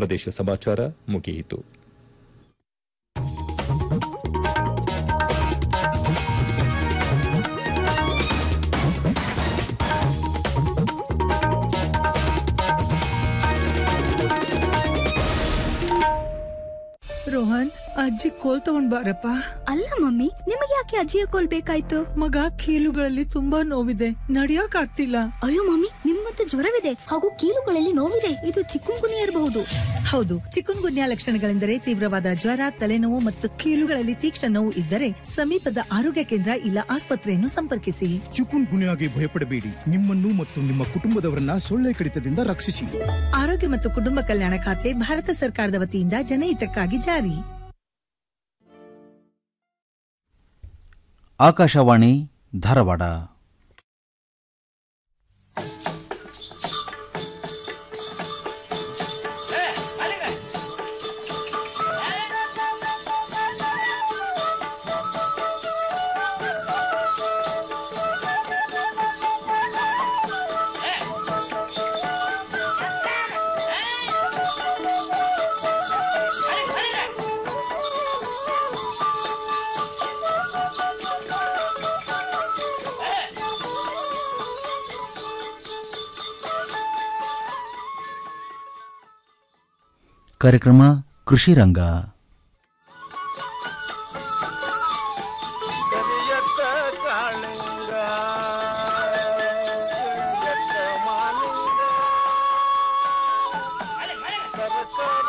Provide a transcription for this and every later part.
ಪ್ರದೇಶ ಸಮಾಚಾರ ಮುಗಿಯಿತು ರೋಹನ್ ಅಜ್ಜಿ ಕೋಲ್ ತಗೊಂಡ್ ಬಾರಪ್ಪ ಅಲ್ಲ ಮಮ್ಮಿ ನಿಮಗೆ ಯಾಕೆ ಅಜ್ಜಿಯ ಕೋಲ್ ಬೇಕಾಯ್ತು ಮಗ ಕೀಲುಗಳಲ್ಲಿ ತುಂಬಾ ನೋವಿದೆ ನಡಿಯಕ್ ಆಗ್ತಿಲ್ಲ ಅಯ್ಯೋ ಮಮ್ಮಿ ನಿಮ್ಮಂತೂ ಜ್ವರವಿದೆ ಹಾಗೂ ಕೀಲುಗಳಲ್ಲಿ ನೋವಿದೆ ಇದು ಚಿಕ್ಕುಂಗುನಿ ಇರಬಹುದು ಹೌದು ಚಿಕನ್ ಗುನ್ಯಾ ಲಕ್ಷಣಗಳೆಂದರೆ ತೀವ್ರವಾದ ಜ್ವರ ತಲೆನೋವು ಮತ್ತು ಕೀಲುಗಳಲ್ಲಿ ತೀಕ್ಷ್ಣ ನೋವು ಇದ್ದರೆ ಸಮೀಪದ ಆರೋಗ್ಯ ಕೇಂದ್ರ ಇಲ್ಲ ಆಸ್ಪತ್ರೆಯನ್ನು ಸಂಪರ್ಕಿಸಿ ಚಿಕುನ್ ಗುನ್ಯಾಗೆ ಭಯಪಡಬೇಡಿ ನಿಮ್ಮನ್ನು ಮತ್ತು ನಿಮ್ಮ ಕುಟುಂಬದವರನ್ನ ಸೊಳ್ಳೆ ಕಡಿತದಿಂದ ರಕ್ಷಿಸಿ ಆರೋಗ್ಯ ಮತ್ತು ಕುಟುಂಬ ಕಲ್ಯಾಣ ಖಾತೆ ಭಾರತ ಸರ್ಕಾರದ ವತಿಯಿಂದ ಜನಹಿತಕ್ಕಾಗಿ ಜಾರಿ ಆಕಾಶವಾಣಿ ಧಾರವಾಡ ಕಾರ್ಯಕ್ರಮ ಕೃಷಿ ರಂಗ ಕರಿಯತ್ತ ಕಾಳಿಂಗ ಕರಿಯತ್ತ ಮಾಲಿಂಗ ಸರಕಾರ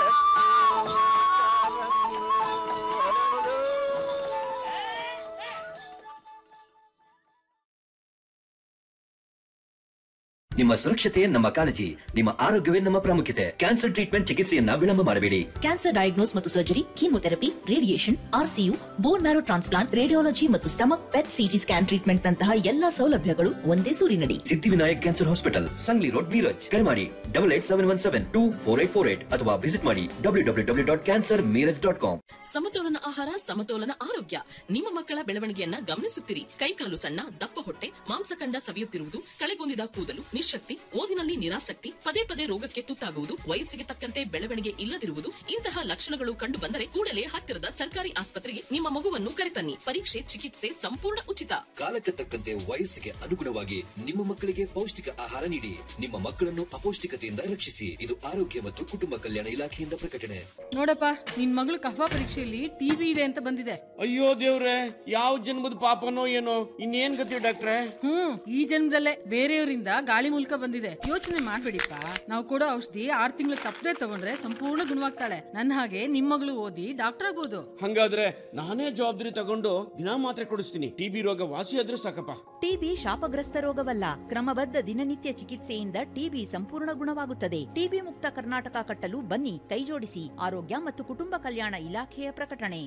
ನಿಮ್ಮ ಸುರಕ್ಷತೆ ನಮ್ಮ ಕಾಳಜಿ ನಿಮ್ಮ ಆರೋಗ್ಯವೇ ನಮ್ಮ ಪ್ರಾಮುಖ್ಯತೆ ಕ್ಯಾನ್ಸರ್ ಟ್ರೀಟ್ಮೆಂಟ್ ಚಿಕಿತ್ಸೆಯನ್ನ ವಿಳಂಬ ಮಾಡಬೇಡಿ ಕ್ಯಾನ್ಸರ್ ಡಯಾಗ್ನೋಸ್ ಮತ್ತು surgery chemotherapy radiation RCU bone marrow transplant radiology ಮತ್ತು stomach PET CT scan treatment ನಂತಹ ಎಲ್ಲಾ ಸೌಲಭ್ಯಗಳು ಒಂದೇ ಸೂರಿನಡಿ Siddhivinayak cancer hospital Sangli road Miraj ಕರೆ ಮಾಡಿ double eight seven one seven two four eight four eight ಅಥವಾ ವಿಸಿಟ್ ಮಾಡಿ W W W dot cancer Miraj dot com ಸಮತೋಲನ ಆಹಾರ ಸಮತೋಲನ ಆರೋಗ್ಯ ನಿಮ್ಮ ಮಕ್ಕಳ ಬೆಳವಣಿಗೆಯನ್ನ ಗಮನಿಸುತ್ತಿರಿ ಕೈಕಾಲು ಸಣ್ಣ ದಪ್ಪ ಹೊಟ್ಟೆ ಮಾಂಸಖಂಡ ಸವಿಯುತ್ತಿರುವುದು ಕಳೆಗುಂದಿದ ಕೂದಲು ನಿಶಕ್ತಿ ಓದಿನಲ್ಲಿ ನಿರಾಸಕ್ತಿ ಪದೇ ಪದೇ ರೋಗಕ್ಕೆ ತುತ್ತಾಗುವುದು ವಯಸ್ಸಿಗೆ ತಕ್ಕಂತೆ ಬೆಳವಣಿಗೆ ಇಲ್ಲದಿರುವುದು ಇಂತಹ ಲಕ್ಷಣಗಳು ಕಂಡು ಬಂದರೆ ಕೂಡಲೇ ಹತ್ತಿರದ ಸರ್ಕಾರಿ ಆಸ್ಪತ್ರೆಗೆ ನಿಮ್ಮ ಮಗುವನ್ನು ಕರೆತನ್ನಿ ಪರೀಕ್ಷೆ ಚಿಕಿತ್ಸೆ ಸಂಪೂರ್ಣ ಉಚಿತ ಕಾಲಕ್ಕೆ ತಕ್ಕಂತೆ ವಯಸ್ಸಿಗೆ ಅನುಗುಣವಾಗಿ ನಿಮ್ಮ ಮಕ್ಕಳಿಗೆ ಪೌಷ್ಟಿಕ ಆಹಾರ ನೀಡಿ ನಿಮ್ಮ ಮಕ್ಕಳನ್ನು ಅಪೌಷ್ಟಿಕತೆಯಿಂದ ರಕ್ಷಿಸಿ ಇದು ಆರೋಗ್ಯ ಮತ್ತು ಕುಟುಂಬ ಕಲ್ಯಾಣ ಇಲಾಖೆಯಿಂದ ಪ್ರಕಟಣೆ ನೋಡಪ್ಪ ನಿನ್ ಮಗಳು ಕಫ ಪರೀಕ್ಷೆಯಲ್ಲಿ ಟಿವಿ ಇದೆ ಅಂತ ಬಂದಿದೆ ಅಯ್ಯೋ ದೇವ್ರೆ ಯಾವ ಜನ್ಮದ ಪಾಪನೋ ಏನೋ ಇನ್ನೇನ್ ಗತಿ ಡಾಕ್ಟ್ರೆ ಹ್ಮ್ ಈ ಜನ್ಮದಲ್ಲೇ ಬೇರೆಯವರಿಂದ ಗಾಳಿ ಮೂಲಕ ಬಂದಿದೆ ಯೋಚನೆ ಮಾಡ್ಬೇಡಿಪ್ಪ ನಾವು ಕೊಡೋ ಔಷಧಿ ಆರ್ ತಿಂಗಳು ತಪ್ಪದೆ ತಗೊಂಡ್ರೆ ಸಂಪೂರ್ಣ ಗುಣವಾಗ್ತಾಳೆ ನನ್ನ ಹಾಗೆ ನಿಮ್ ಮಗಳು ಓದಿ ಡಾಕ್ಟರ್ ಆಗ್ಬೋದು ಹಂಗಾದ್ರೆ ನಾನೇ ಜವಾಬ್ದಾರಿ ತಗೊಂಡು ದಿನಾ ಮಾತ್ರೆ ಕೊಡಿಸ್ತೀನಿ ಟಿಬಿ ರೋಗ ವಾಸಿ ಆದ್ರೂ ಸಾಕಪ್ಪ ಟಿಬಿ ಶಾಪಗ್ರಸ್ತ ರೋಗವಲ್ಲ ಕ್ರಮಬದ್ಧ ದಿನನಿತ್ಯ ಚಿಕಿತ್ಸೆಯಿಂದ ಟಿಬಿ ಸಂಪೂರ್ಣ ಗುಣವಾಗುತ್ತದೆ ಟಿಬಿ ಮುಕ್ತ ಕರ್ನಾಟಕ ಕಟ್ಟಲು ಬನ್ನಿ ಕೈಜೋಡಿಸಿ ಆರೋಗ್ಯ ಮತ್ತು ಕುಟುಂಬ ಕಲ್ಯಾಣ ಇಲಾಖೆಯ ಪ್ರಕಟಣೆ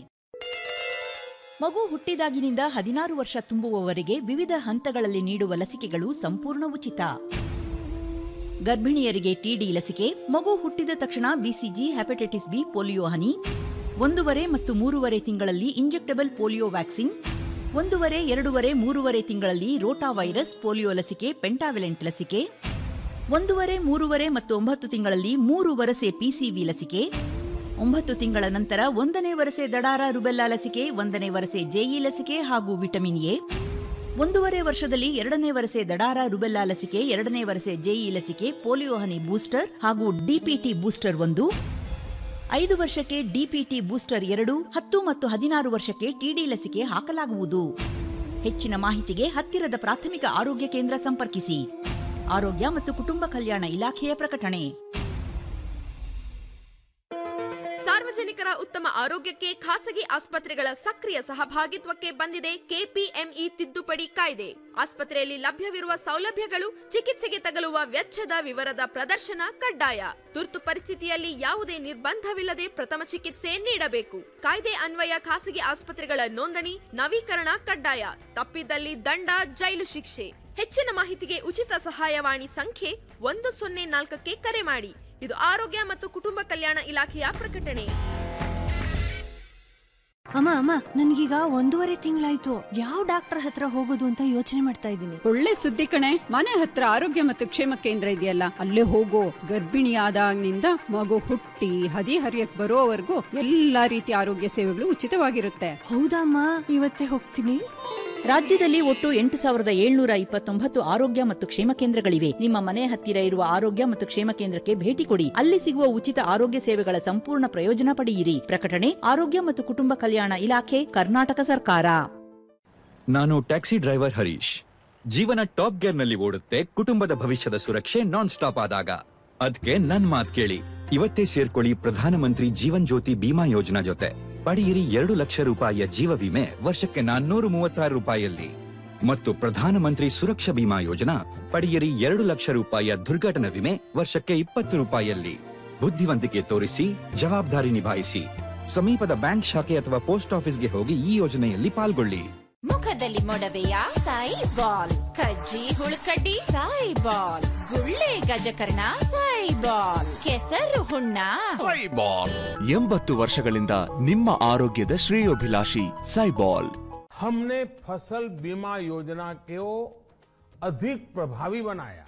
ಮಗು ಹುಟ್ಟಿದಾಗಿನಿಂದ ಹದಿನಾರು ವರ್ಷ ತುಂಬುವವರೆಗೆ ವಿವಿಧ ಹಂತಗಳಲ್ಲಿ ನೀಡುವ ಲಸಿಕೆಗಳು ಸಂಪೂರ್ಣ ಉಚಿತ ಗರ್ಭಿಣಿಯರಿಗೆ ಟಿಡಿ ಲಸಿಕೆ ಮಗು ಹುಟ್ಟಿದ ತಕ್ಷಣ ಬಿಸಿಜಿ ಹೆಪಟೈಟಿಸ್ ಬಿ ಪೋಲಿಯೋ ಹನಿ ಒಂದೂವರೆ ಮತ್ತು ಮೂರುವರೆ ತಿಂಗಳಲ್ಲಿ ಇಂಜೆಕ್ಟಬಲ್ ಪೋಲಿಯೋ ವ್ಯಾಕ್ಸಿನ್ ಒಂದೂವರೆ ಎರಡೂವರೆ ಮೂರುವರೆ ತಿಂಗಳಲ್ಲಿ ರೋಟಾ ವೈರಸ್ ಪೋಲಿಯೋ ಲಸಿಕೆ ಪೆಂಟಾವಿಲೆಂಟ್ ಲಸಿಕೆ ಒಂದೂವರೆ ಮೂರುವರೆ ಮತ್ತು ಒಂಬತ್ತು ತಿಂಗಳಲ್ಲಿ ಮೂರು ವರಸೆ ಪಿಸಿವಿ ಲಸಿಕೆ ಒಂಬತ್ತು ತಿಂಗಳ ನಂತರ ಒಂದನೇ ವರಸೆ ದಡಾರ ರುಬೆಲ್ಲಾ ಲಸಿಕೆ ಒಂದನೇ ವರಸೆ ಜೆಇ ಲಸಿಕೆ ಹಾಗೂ ವಿಟಮಿನ್ ಎ ಒಂದೂವರೆ ವರ್ಷದಲ್ಲಿ ಎರಡನೇ ವರಸೆ ದಡಾರ ರುಬೆಲ್ಲಾ ಲಸಿಕೆ ಎರಡನೇ ವರಸೆ ಜೆಇ ಲಸಿಕೆ ಪೋಲಿಯೋ ಹನಿ ಬೂಸ್ಟರ್ ಹಾಗೂ ಡಿಪಿಟಿ ಬೂಸ್ಟರ್ ಒಂದು ಐದು ವರ್ಷಕ್ಕೆ ಡಿಪಿಟಿ ಬೂಸ್ಟರ್ ಎರಡು ಹತ್ತು ಮತ್ತು ಹದಿನಾರು ವರ್ಷಕ್ಕೆ ಟಿಡಿ ಲಸಿಕೆ ಹಾಕಲಾಗುವುದು ಹೆಚ್ಚಿನ ಮಾಹಿತಿಗೆ ಹತ್ತಿರದ ಪ್ರಾಥಮಿಕ ಆರೋಗ್ಯ ಕೇಂದ್ರ ಸಂಪರ್ಕಿಸಿ ಆರೋಗ್ಯ ಮತ್ತು ಕುಟುಂಬ ಕಲ್ಯಾಣ ಇಲಾಖೆಯ ಪ್ರಕಟಣೆ ಸಾರ್ವಜನಿಕರ ಉತ್ತಮ ಆರೋಗ್ಯಕ್ಕೆ ಖಾಸಗಿ ಆಸ್ಪತ್ರೆಗಳ ಸಕ್ರಿಯ ಸಹಭಾಗಿತ್ವಕ್ಕೆ ಬಂದಿದೆ ಕೆಪಿಎಂಇ ತಿದ್ದುಪಡಿ ಕಾಯ್ದೆ ಆಸ್ಪತ್ರೆಯಲ್ಲಿ ಲಭ್ಯವಿರುವ ಸೌಲಭ್ಯಗಳು ಚಿಕಿತ್ಸೆಗೆ ತಗಲುವ ವೆಚ್ಚದ ವಿವರದ ಪ್ರದರ್ಶನ ಕಡ್ಡಾಯ ತುರ್ತು ಪರಿಸ್ಥಿತಿಯಲ್ಲಿ ಯಾವುದೇ ನಿರ್ಬಂಧವಿಲ್ಲದೆ ಪ್ರಥಮ ಚಿಕಿತ್ಸೆ ನೀಡಬೇಕು ಕಾಯ್ದೆ ಅನ್ವಯ ಖಾಸಗಿ ಆಸ್ಪತ್ರೆಗಳ ನೋಂದಣಿ ನವೀಕರಣ ಕಡ್ಡಾಯ ತಪ್ಪಿದ್ದಲ್ಲಿ ದಂಡ ಜೈಲು ಶಿಕ್ಷೆ ಹೆಚ್ಚಿನ ಮಾಹಿತಿಗೆ ಉಚಿತ ಸಹಾಯವಾಣಿ ಸಂಖ್ಯೆ ಒಂದು ಸೊನ್ನೆ ನಾಲ್ಕಕ್ಕೆ ಕರೆ ಮಾಡಿ ಇದು ಆರೋಗ್ಯ ಮತ್ತು ಕುಟುಂಬ ಕಲ್ಯಾಣ ಇಲಾಖೆಯ ಪ್ರಕಟಣೆ ಅಮ್ಮ ಅಮ್ಮ ನನ್ಗೀಗ ಒಂದೂವರೆ ತಿಂಗಳಾಯ್ತು ಯಾವ ಡಾಕ್ಟರ್ ಹತ್ರ ಹೋಗೋದು ಅಂತ ಯೋಚನೆ ಮಾಡ್ತಾ ಇದ್ದೀನಿ ಒಳ್ಳೆ ಸುದ್ದಿ ಕಣೆ ಮನೆ ಹತ್ರ ಆರೋಗ್ಯ ಮತ್ತು ಕ್ಷೇಮ ಕೇಂದ್ರ ಇದೆಯಲ್ಲ ಅಲ್ಲೇ ಹೋಗೋ ಗರ್ಭಿಣಿ ಆದಾಗಿನಿಂದ ಮಗು ಹುಟ್ಟಿ ಹದಿ ಹರಿಯಕ್ ಬರೋವರೆಗೂ ಎಲ್ಲಾ ರೀತಿಯ ಆರೋಗ್ಯ ಸೇವೆಗಳು ಉಚಿತವಾಗಿರುತ್ತೆ ಹೌದಮ್ಮ ಇವತ್ತೇ ಹೋಗ್ತೀನಿ ರಾಜ್ಯದಲ್ಲಿ ಒಟ್ಟು ಎಂಟು ಸಾವಿರದ ಏಳ್ನೂರ ಇಪ್ಪತ್ತೊಂಬತ್ತು ಆರೋಗ್ಯ ಮತ್ತು ಕ್ಷೇಮ ಕೇಂದ್ರಗಳಿವೆ ನಿಮ್ಮ ಮನೆ ಹತ್ತಿರ ಇರುವ ಆರೋಗ್ಯ ಮತ್ತು ಕ್ಷೇಮ ಕೇಂದ್ರಕ್ಕೆ ಭೇಟಿ ಕೊಡಿ ಅಲ್ಲಿ ಸಿಗುವ ಉಚಿತ ಆರೋಗ್ಯ ಸೇವೆಗಳ ಸಂಪೂರ್ಣ ಪ್ರಯೋಜನ ಪಡೆಯಿರಿ ಪ್ರಕಟಣೆ ಆರೋಗ್ಯ ಮತ್ತು ಕುಟುಂಬ ಕಲ್ಯಾಣ ಇಲಾಖೆ ಕರ್ನಾಟಕ ಸರ್ಕಾರ ನಾನು ಟ್ಯಾಕ್ಸಿ ಡ್ರೈವರ್ ಹರೀಶ್ ಜೀವನ ಟಾಪ್ ಗೇರ್ ನಲ್ಲಿ ಓಡುತ್ತೆ ಕುಟುಂಬದ ಭವಿಷ್ಯದ ಸುರಕ್ಷೆ ನಾನ್ ಸ್ಟಾಪ್ ಆದಾಗ ಅದ್ಕೆ ನನ್ ಮಾತ್ ಕೇಳಿ ಇವತ್ತೇ ಸೇರ್ಕೊಳ್ಳಿ ಪ್ರಧಾನಮಂತ್ರಿ ಜೀವನ್ ಜ್ಯೋತಿ ಬಿಮಾ ಯೋಜನಾ ಜೊತೆ ಪಡೆಯಿರಿ ಎರಡು ಲಕ್ಷ ರೂಪಾಯಿಯ ಜೀವ ವಿಮೆ ವರ್ಷಕ್ಕೆ ನಾನ್ನೂರು ಮೂವತ್ತಾರು ರೂಪಾಯಿಯಲ್ಲಿ ಮತ್ತು ಪ್ರಧಾನಮಂತ್ರಿ ಸುರಕ್ಷಾ ಬಿಮಾ ಯೋಜನಾ ಪಡೆಯಿರಿ ಎರಡು ಲಕ್ಷ ರೂಪಾಯಿಯ ದುರ್ಘಟನಾ ವಿಮೆ ವರ್ಷಕ್ಕೆ ಇಪ್ಪತ್ತು ರೂಪಾಯಿಯಲ್ಲಿ ಬುದ್ಧಿವಂತಿಕೆ ತೋರಿಸಿ ಜವಾಬ್ದಾರಿ ನಿಭಾಯಿಸಿ ಸಮೀಪದ ಬ್ಯಾಂಕ್ ಶಾಖೆ ಅಥವಾ ಪೋಸ್ಟ್ ಆಫೀಸ್ಗೆ ಹೋಗಿ ಈ ಯೋಜನೆಯಲ್ಲಿ ಪಾಲ್ಗೊಳ್ಳಿ ಮುಖದಲ್ಲಿ ಮೊಡವೆಯ ಸಾಯಿ ಬಾಲ್ ಕಜ್ಜಿ ಹುಳುಕಡ್ಡಿ ಸಾಯಿ ಬಾಲ್ ಗುಳ್ಳೆ ಗಜಕರ್ಣ ಸಾಯಿ ಬಾಲ್ ಕೆಸರು ಹುಣ್ಣ ಎಂಬತ್ತು ವರ್ಷಗಳಿಂದ ನಿಮ್ಮ ಆರೋಗ್ಯದ ಶ್ರೇಯೋಭಿಲಾಷಿ ಸೈಬಾಲ್ हमने फसल बीमा योजना को अधिक प्रभावी बनाया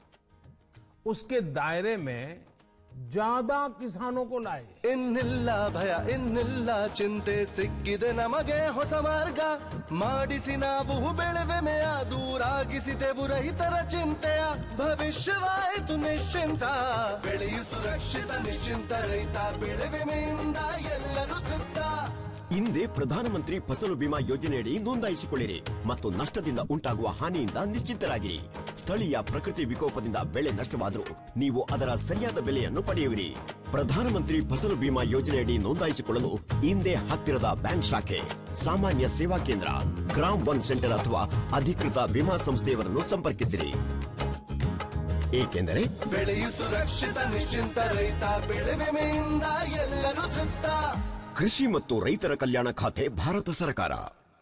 उसके दायरे में ज्यादा किसानों को लाए ಇನ್ನಿಲ್ಲ ಭಯ ಇನ್ನಿಲ್ಲ ಚಿಂತೆ ಸಿಕ್ಕಿದೆ ನಮಗೆ ಹೊಸ ಮಾರ್ಗ ಮಾಡಿಸಿ ನಾವು ಬೆಳೆವೆಮೆಯ ದೂರಾಗಿಸಿದೆವು ರೈತರ ಚಿಂತೆಯ ಭವಿಷ್ಯವಾಯಿತು ನಿಶ್ಚಿಂತ ಬೆಳೆಯು ಸುರಕ್ಷಿತ ನಿಶ್ಚಿಂತ ರೈತ ಬೆಳೆ ವಿಮೆಯಿಂದ ಎಲ್ಲರೂ ತೃಪ್ತ ಹಿಂದೆ ಪ್ರಧಾನಮಂತ್ರಿ ಫಸಲು ಬಿಮಾ ಯೋಜನೆಯಡಿ ನೋಂದಾಯಿಸಿಕೊಳ್ಳಿರಿ ಮತ್ತು ನಷ್ಟದಿಂದ ಉಂಟಾಗುವ ಹಾನಿಯಿಂದ ನಿಶ್ಚಿಂತರಾಗಿರಿ ಸ್ಥಳೀಯ ಪ್ರಕೃತಿ ವಿಕೋಪದಿಂದ ಬೆಳೆ ನಷ್ಟವಾದರೂ ನೀವು ಅದರ ಸರಿಯಾದ ಬೆಲೆಯನ್ನು ಪಡೆಯುವಿರಿ ಪ್ರಧಾನಮಂತ್ರಿ ಫಸಲು ಬಿಮಾ ಯೋಜನೆಯಡಿ ನೋಂದಾಯಿಸಿಕೊಳ್ಳಲು ಹಿಂದೆ ಹತ್ತಿರದ ಬ್ಯಾಂಕ್ ಶಾಖೆ ಸಾಮಾನ್ಯ ಸೇವಾ ಕೇಂದ್ರ ಗ್ರಾಮ್ ಒನ್ ಸೆಂಟರ್ ಅಥವಾ ಅಧಿಕೃತ ವಿಮಾ ಸಂಸ್ಥೆಯವರನ್ನು ಸಂಪರ್ಕಿಸಿರಿ ಏಕೆಂದರೆ ಬೆಳೆಯು ಸುರಕ್ಷಿತ ನಿಶ್ಚಿಂತ ರೈತ ಬೆಳೆ ವಿಮೆಯಿಂದ ಎಲ್ಲರೂ ತೃಪ್ತ ಕೃಷಿ ಮತ್ತು ರೈತರ ಕಲ್ಯಾಣ ಖಾತೆ ಭಾರತ ಸರ್ಕಾರ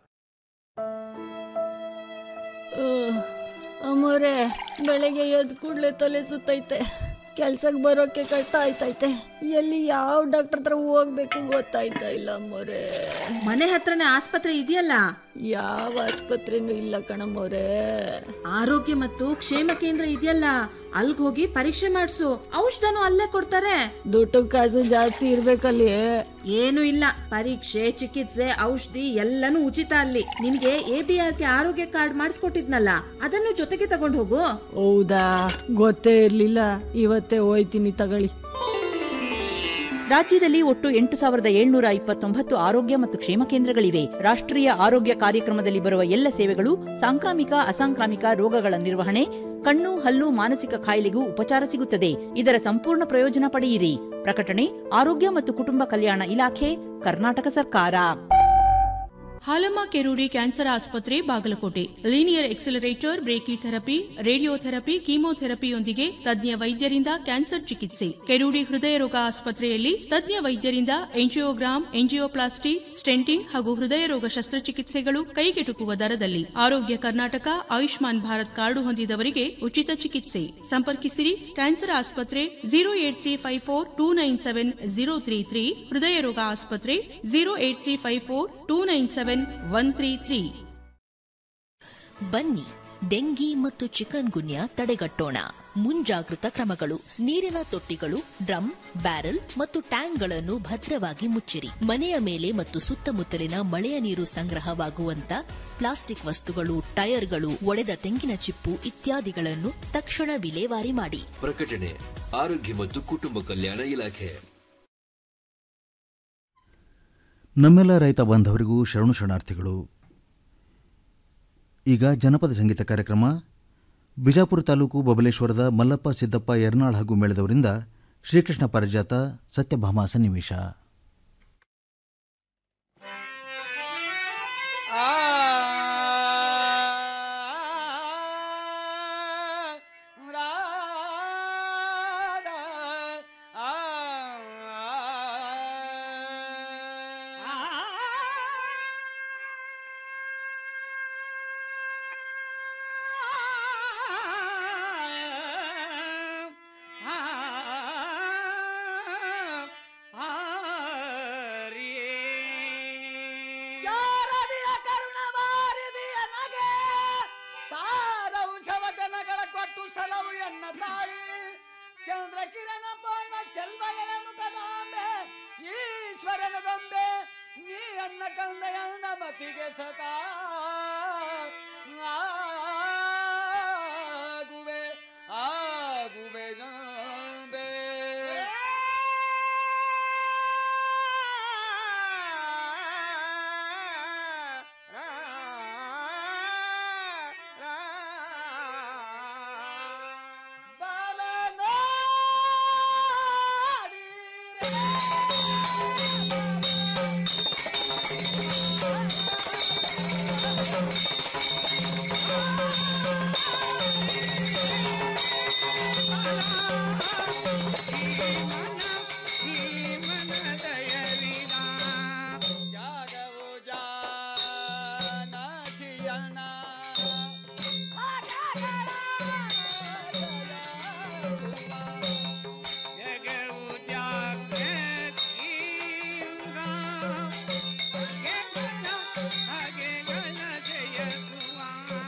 ಅಮ್ಮೋರೆ ಬೆಳಗ್ಗೆ ಎದ್ದು ಕೂಡ್ಲೆ ತಲೆ ಸುತ್ತೈತೆ ಕೆಲ್ಸಕ್ಕೆ ಬರೋಕೆ ಕಷ್ಟ ಆಯ್ತೈತೆ ಎಲ್ಲಿ ಯಾವ ಡಾಕ್ಟರ್ ಹತ್ರ ಹೋಗ್ಬೇಕು ಗೊತ್ತಾಯ್ತಾ ಇಲ್ಲ ಅಮ್ಮೋರೆ ಮನೆ ಹತ್ರನೇ ಆಸ್ಪತ್ರೆ ಇದೆಯಲ್ಲ ಯಾವ ಆಸ್ಪತ್ರೆನೂ ಇಲ್ಲ ಕಣಮ್ಮೋರೆ ಆರೋಗ್ಯ ಮತ್ತು ಕ್ಷೇಮ ಕೇಂದ್ರ ಇದೆಯಲ್ಲ ಅಲ್ಗ್ ಹೋಗಿ ಪರೀಕ್ಷೆ ಮಾಡಿಸು ಔಷಧನು ಅಲ್ಲೇ ಕೊಡ್ತಾರೆ ದುಡ್ಡು ಕಾಸು ಜಾಸ್ತಿ ಇರ್ಬೇಕಲ್ಲಿ ಏನು ಇಲ್ಲ ಪರೀಕ್ಷೆ ಚಿಕಿತ್ಸೆ ಔಷಧಿ ಎಲ್ಲನೂ ಉಚಿತ ಅಲ್ಲಿ ನಿನ್ಗೆ A B R K Arogya card ಮಾಡಿಸ್ಕೊಟ್ಟಿದ್ನಲ್ಲ ಅದನ್ನು ಜೊತೆಗೆ ತಗೊಂಡು ಹೋಗು ಹೌದಾ ಗೊತ್ತೇ ಇರ್ಲಿಲ್ಲ ಇವತ್ತೇ ಹೋಯ್ತೀನಿ ತಗೊಳ್ಳಿ ರಾಜ್ಯದಲ್ಲಿ ಒಟ್ಟು ಎಂಟು ಸಾವಿರದ ಏಳ್ನೂರ ಇಪ್ಪತ್ತೊಂಬತ್ತು ಆರೋಗ್ಯ ಮತ್ತು ಕ್ಷೇಮ ಕೇಂದ್ರಗಳಿವೆ ರಾಷ್ಟ್ರೀಯ ಆರೋಗ್ಯ ಕಾರ್ಯಕ್ರಮದಲ್ಲಿ ಬರುವ ಎಲ್ಲ ಸೇವೆಗಳು ಸಾಂಕ್ರಾಮಿಕ ಅಸಾಂಕ್ರಾಮಿಕ ರೋಗಗಳ ನಿರ್ವಹಣೆ ಕಣ್ಣು ಹಲ್ಲು ಮಾನಸಿಕ ಕಾಯಿಲೆಗೂ ಉಪಚಾರ ಸಿಗುತ್ತದೆ ಇದರ ಸಂಪೂರ್ಣ ಪ್ರಯೋಜನ ಪಡೆಯಿರಿ ಪ್ರಕಟಣೆ ಆರೋಗ್ಯ ಮತ್ತು ಕುಟುಂಬ ಕಲ್ಯಾಣ ಇಲಾಖೆ ಕರ್ನಾಟಕ ಸರ್ಕಾರ ಹಾಲಮ್ಮ ಕೆರೂಡಿ ಕ್ಯಾನ್ಸರ್ ಆಸ್ಪತ್ರೆ Bagalkote linear accelerator brachy therapy radiotherapy ಕೀಮೋಥೆರಪಿಯೊಂದಿಗೆ ತಜ್ಞ ವೈದ್ಯರಿಂದ ಕ್ಯಾನ್ಸರ್ ಚಿಕಿತ್ಸೆ ಕೆರೂಡಿ ಹೃದಯ ರೋಗ ಆಸ್ಪತ್ರೆಯಲ್ಲಿ ತಜ್ಞ ವೈದ್ಯರಿಂದ ಎಂಜಿಯೋಗ್ರಾಮ್ ಎಂಜಿಯೋಪ್ಲಾಸ್ಟಿ ಸ್ಟೆಂಟಿಂಗ್ ಹಾಗೂ ಹೃದಯ ರೋಗ ಶಸ್ತ್ರಚಿಕಿತ್ಸೆಗಳು ಕೈಗೆಟುಕುವ ದರದಲ್ಲಿ ಆರೋಗ್ಯ ಕರ್ನಾಟಕ ಆಯುಷ್ಮಾನ್ ಭಾರತ್ ಕಾರ್ಡು ಹೊಂದಿದವರಿಗೆ ಉಚಿತ ಚಿಕಿತ್ಸೆ ಸಂಪರ್ಕಿಸಿರಿ ಕ್ಯಾನ್ಸರ್ ಆಸ್ಪತ್ರೆ zero eight three five four two nine seven zero three three ಹೃದಯ ರೋಗ ಆಸ್ಪತ್ರೆ zero eight three five four two nine seven one three three ಬನ್ನಿ ಡೆಂಗಿ ಮತ್ತು ಚಿಕನ್ ಗುನ್ಯಾ ತಡೆಗಟ್ಟೋಣ ಮುಂಜಾಗೃತ ಕ್ರಮಗಳು ನೀರಿನ ತೊಟ್ಟಿಗಳು ಡ್ರಮ್ ಬ್ಯಾರೆಲ್ ಮತ್ತು ಟ್ಯಾಂಕ್ಗಳನ್ನು ಭದ್ರವಾಗಿ ಮುಚ್ಚಿರಿ ಮನೆಯ ಮೇಲೆ ಮತ್ತು ಸುತ್ತಮುತ್ತಲಿನ ಮಳೆಯ ನೀರು ಸಂಗ್ರಹವಾಗುವಂತ ಪ್ಲಾಸ್ಟಿಕ್ ವಸ್ತುಗಳು ಟೈರ್ಗಳು ಒಡೆದ ತೆಂಗಿನ ಚಿಪ್ಪು ಇತ್ಯಾದಿಗಳನ್ನು ತಕ್ಷಣ ವಿಲೇವಾರಿ ಮಾಡಿ ಪ್ರಕಟಣೆ ಆರೋಗ್ಯ ಮತ್ತು ಕುಟುಂಬ ಕಲ್ಯಾಣ ಇಲಾಖೆ ನಮ್ಮೆಲ್ಲ ರೈತ ಬಾಂಧವರಿಗೂ ಶರಣು ಶರಣಾರ್ಥಿಗಳು ಈಗ ಜನಪದ ಸಂಗೀತ ಕಾರ್ಯಕ್ರಮ ಬಿಜಾಪುರ ತಾಲೂಕು ಬಬಲೇಶ್ವರದ ಮಲ್ಲಪ್ಪ ಸಿದ್ದಪ್ಪ ಯರ್ನಾಳ್ ಹಾಗೂ ಮೇಳದವರಿಂದ ಶ್ರೀಕೃಷ್ಣ ಪಾರಿಜಾತ ಸತ್ಯಭಾಮ ಸನ್ನಿವೇಶ ಆ ಬಾರನದಂಬೆ ನೀ ಅನ್ನ ಕಂದಯನ್ನ ಮತಿಗೆ ಸದಾ ಆಗುವೆ ಆಗುವೆ ನಂಬೆ ಜಾಗವು ಜಾನಸಿಯಣ್ಣ ಜಗವು ಜಾಗತಿಂಗ ಹಾಗೆಗಳ ಜಯಸುವ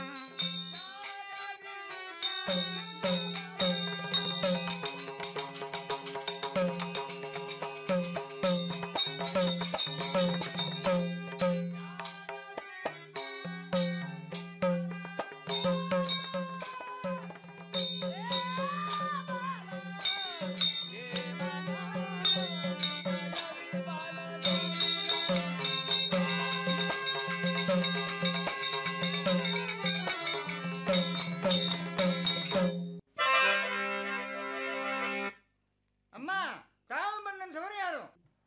ಅಮ್ಮ ತಾವು ಬಂದಂಥವರು ಯಾರು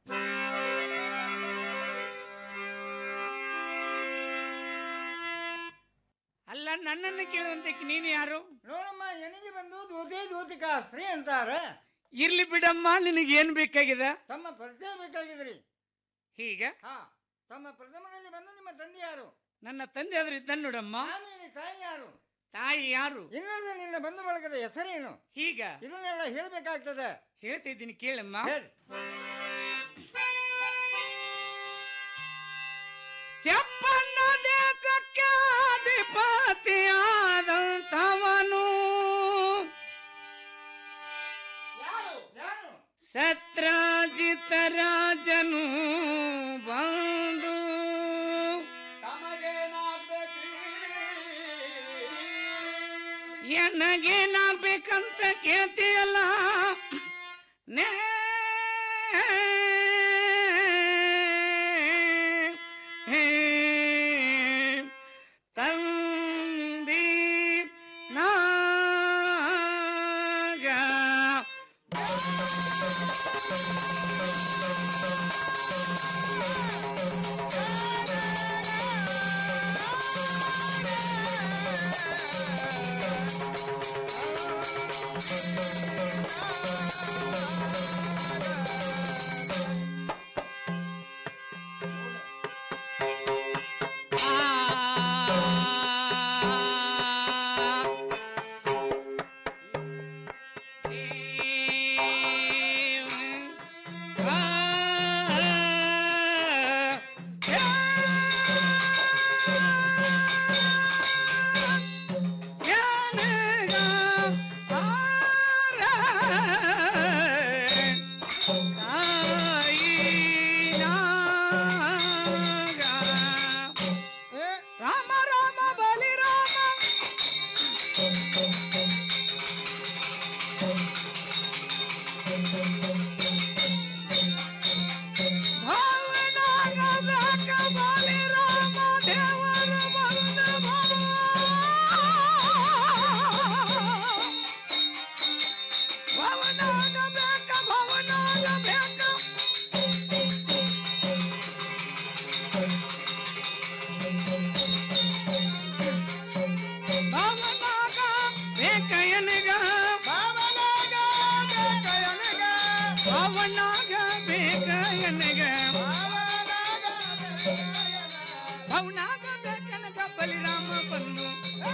ಅಲ್ಲ ನನ್ನನ್ನು ಕೇಳುವಂತಕ್ಕೆ ನೀನು ಯಾರು ನೋಡಮ್ಮ ಎನಿಗೆ ಬಂದು ಧೋತಿ ಧೋತಿಕಾ ಸ್ತ್ರೀ ಅಂತಾರೆ ಇರ್ಲಿ ಬಿಡಮ್ಮ ನಿನಗೆ ಏನ್ ಬೇಕಾಗಿದೆ ತಮ್ಮ ಪರಿಚಯ ಬೇಕಾಗಿದ್ರಿ ಹೀಗ ಹಾ ತಮ್ಮ ಪ್ರಥಮದಲ್ಲಿ ಬಂದು ನಿಮ್ಮ ತಂದೆ ಯಾರು ನನ್ನ ತಂದೆ ಆದ್ರೆ ಇದ್ದಾನೆ ನೋಡಮ್ಮ ಆಮೇಲೆ ತಾಯಿ ಯಾರು ತಾಯಿ ಯಾರು ಇನ್ನುಳಿದ ನಿನ್ನ ಬಂಧು ಬಳಗದ ಹೆಸರೇನು ಹೀಗ ಇದನ್ನೆಲ್ಲ ಹೇಳ್ಬೇಕಾಗ್ತದೆ ಹೇಳ್ತಿದ್ದೀನಿ ಕೇಳಮ್ಮ ಹೇಳಿ ಚಪ್ಪನ್ನ ದೇಶಕ್ಕೆ ಅಧಿಪತಿಯಾದಂಥವನು ಸತ್ರಾಜಿತ ರಾಜನು ಬಂದು ಎನಗೇನಾಗ್ಬೇಕಂತ ಕೇಳ್ತೀಯಲ್ಲ ನೇ ತಂದಿ ನಾಗ ರಾಮ ರಾಮ ಬಲಿ ರಾಮ ಭಾವನಾಗಬೇಕ ಬಲಿ ರಾಮ ದೇವರ ಬಂದ ಭವನಾಗಬೇಕ ಭವನಾಗಬೇಕ ಭಾವನಾಗ ಬೇಕ ಎನಗ ಭಾವನಾಗ ಬೇಕ ಎನಗ ಭಾವನಾಗ ಬೇಕ ಎನಗ ಭಾವನಾಗ ಬೇಕನಗ ಬಲಿರಾಮ ಬಂದು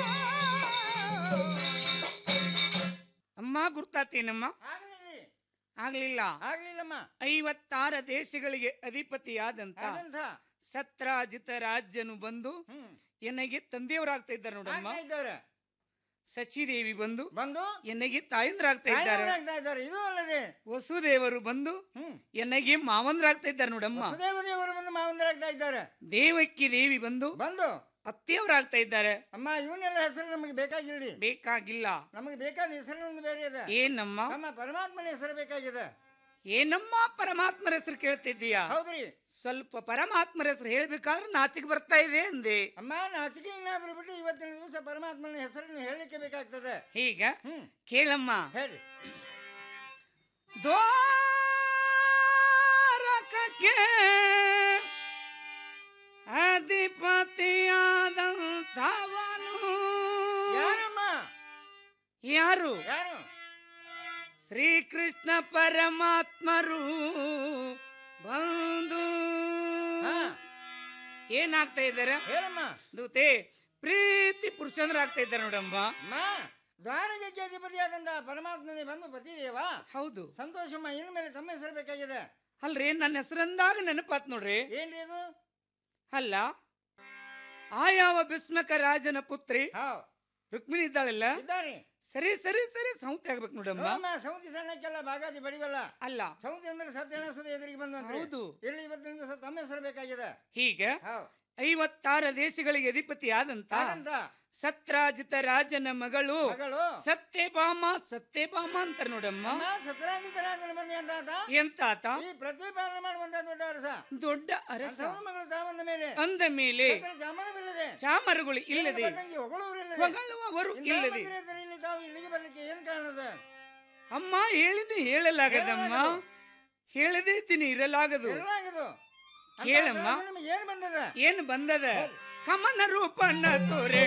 ಅಮ್ಮ ಗುರ್ತಾತೇನಮ್ಮ ಆಗ್ಲಿಲ್ಲ ಆಗ್ಲಿಲ್ಲಮ್ಮ ಐವತ್ತಾರ ದೇಶಗಳಿಗೆ ಅಧಿಪತಿಯಾದಂತ ಆದಂಥ ಸತ್ರಾಜಿತ ರಾಜ್ಯನು ಬಂದು ನನಗೆ ತಂದೆಯವರಾಗ್ತಾ ಇದ್ದಾರೆ ನೋಡಮ್ಮ ಆಗ್ತಾ ಇದ್ದಾರೆ ಸಚಿದೇವಿ ಬಂದು ಬಂದು ಎನ್ನಗೆ ತಾಯಂದ್ರಾಗ್ತಾ ಇದ್ದಾರೆ ತಾಯಂದ್ರಾಗ್ತಾ ಇದ್ದಾರೆ ಇದು ಅಲ್ಲದೆ ವಸುದೇವರು ಬಂದು ಎನ್ನಗೆ ಮಾವಂದ್ರಾಗ್ತಾ ಇದ್ದಾರೆ ನೋಡಮ್ಮ ವಸುದೇವದೇವರು ಬಂದು ಮಾವಂದರಾಗ್ತಾ ಇದ್ದಾರೆ ದೇವಕ್ಕಿ ದೇವಿ ಬಂದು ಬಂದು ಅತ್ತೆಯವರಾಗ್ತಾ ಇದ್ದಾರೆ ಅಮ್ಮ ಇವನ್ನೆಲ್ಲ ಹೆಸರು ನಮಗೆ ಬೇಕಾಗಿಲ್ಲ ಬೇಕಾಗಿಲ್ಲ ನಮಗೆ ಬೇಕಾದ ಹೆಸರು ಒಂದು ಬೇರೆ ಇದೆ ಏನಮ್ಮ ನಮ್ಮ ಪರಮಾತ್ಮನ ಹೆಸರು ಬೇಕಾಗಿದೆ ಏನಮ್ಮ ಪರಮಾತ್ಮರ ಹೆಸರು ಕೇಳ್ತಿದ್ದೀಯಾ ಹೌದ್ರಿ ಸ್ವಲ್ಪ ಪರಮಾತ್ಮರ ಹೆಸರು ಹೇಳ್ಬೇಕಾದ್ರೆ ನಾಚಿಕೆ ಬರ್ತಾ ಇದೆ ಅಂದೆ ಅಮ್ಮ ನಾಚಿಕೆ ಏನಾದ್ರೂ ಬಿಟ್ಟು ಇವತ್ತಿನ ದಿವಸ ಪರಮಾತ್ಮನ ಹೆಸರನ್ನು ಹೇಳಲಿಕ್ಕೆ ಬೇಕಾಗ್ತದೆ ಈಗ ಕೇಳಮ್ಮ ಹೇಳಿ ದ್ವಾರಕಕ್ಕೆ ಅಧಿಪತಿಯಾದಂಥವನು ಯಾರಮ್ಮ ಯಾರು ಯಾರು ಶ್ರೀಕೃಷ್ಣ ಪರಮಾತ್ಮರು ಬಂದು ಏನಾಗ್ತಾ ಇದ್ದಾರೆ ಹೇಳಮ್ಮ ದೂತೆ ಪ್ರೀತಿ ಪುರುಷಂದ್ರಾಗ್ತಾ ಇದ್ದಾರೆ ನೋಡಮ್ಮ ಅಮ್ಮ ದ್ವಾರಕಕ್ಕೆ ಅಧಿಪತಿಯಾದಂತಹ ಪರಮಾತ್ಮನೇ ಬಂದು ಪತಿದೇವ ಹೌದು ಸಂತೋಷಮ್ಮ ಇನ್ನು ಮೇಲೆ ತಮ್ಮ ಹೆಸರು ಬೇಕಾಗಿದೆ ಅಲ್ರಿ ನನ್ನ ಹೆಸರಂದಾಗ ನೆನಪಾತ್ ನೋಡ್ರಿ ಏನ್ರಿ ಇದು ಅಲ್ಲ ಆ ಯಾವ ಭೀಷ್ಮಕ ರಾಜನ ಪುತ್ರಿ ರುಕ್ಮಿಣಿ ಇದ್ದಾಳಲ್ಲ ಇದ್ದಾರೆ ಸರಿ ಸರಿ ಸರಿ ಸೌತಿ ಆಗ್ಬೇಕು ನೋಡಮ್ಮ ನೋಡಮ್ಮ ಸೌತಿ ಸಣ್ಣಕ್ಕೆಲ್ಲ ಬಾಗಾದಿ ಬಡಿವಲ್ಲ ಅಲ್ಲ ಸೌತಿ ಅಂದ್ರೆ ಸತ್ಯನಾಸದ ಎದುರಿಗೆ ಬಂದು ಹೌದು. ಇಲ್ಲಿ ಇವತ್ತಿನ ದಿವಸ ತಮ್ಮ ಹೆಸರು ಬೇಕಾಗಿದೆ ಹೀಗೆ ಐವತ್ತಾರು ದೇಶಗಳಿಗೆ ಅಧಿಪತಿ ಆದಂತ ಆದಂತ ಸತ್ರಾಜಿತ ರಾಜನ ಮಗಳು ಮಗಳು ಸತ್ಯಭಾಮ ಸತ್ಯಭಾಮ ಅಂತಾರೆ ನೋಡಮ್ಮ ಅಮ್ಮ ಸತ್ರಾಜಿತ ರಾಜನ ಬಂದಿ ಅಂತ ಆತ ಎಂತ ಆತ ಈ ಪ್ರತಿಪಾಲನೆ ಮಾಡುವಂತ ದೊಡ್ಡ ಅರಸ ದೊಡ್ಡ ಅರಸ ಅಂತವನ ಮಗಳು ತಾವಂದ ಮೇಲೆ ಅಂದ ಮೇಲೆ ಸಕಲ ಚಾಮರವಿಲ್ಲದೆ ಚಾಮರಗಳು ಇಲ್ಲದೆ ಪಟ್ಟಂಗಿ ಹೊಗಳುವರಿಲ್ಲದೆ ಹೊಗಳುವವರು ಇಂಥ ಇಲ್ಲದೆ ಮಂದಿರದಲ್ಲಿ ಇಲ್ಲಿ ತಾವು ಇಲ್ಲಿಗೆ ಬರ್ಲಿಕ್ಕೆ ಏನ್ ಕಾರಣದ ಅಮ್ಮ ಹೇಳಿದ್ದು ಹೇಳಲಾಗದಮ್ಮ ಹೇಳದೇ ಇದ್ದೀನಿ ಇರಲಾಗದು ಇರಲಾಗದು ಅಂತ ಹೇಳಮ್ಮ ಕೆಲಸ ನಿಮಗೆ ಏನ್ ಬಂದದ ಏನು ಬಂದದ ಕಮನ ರೂಪನ್ನ ತೋರೆ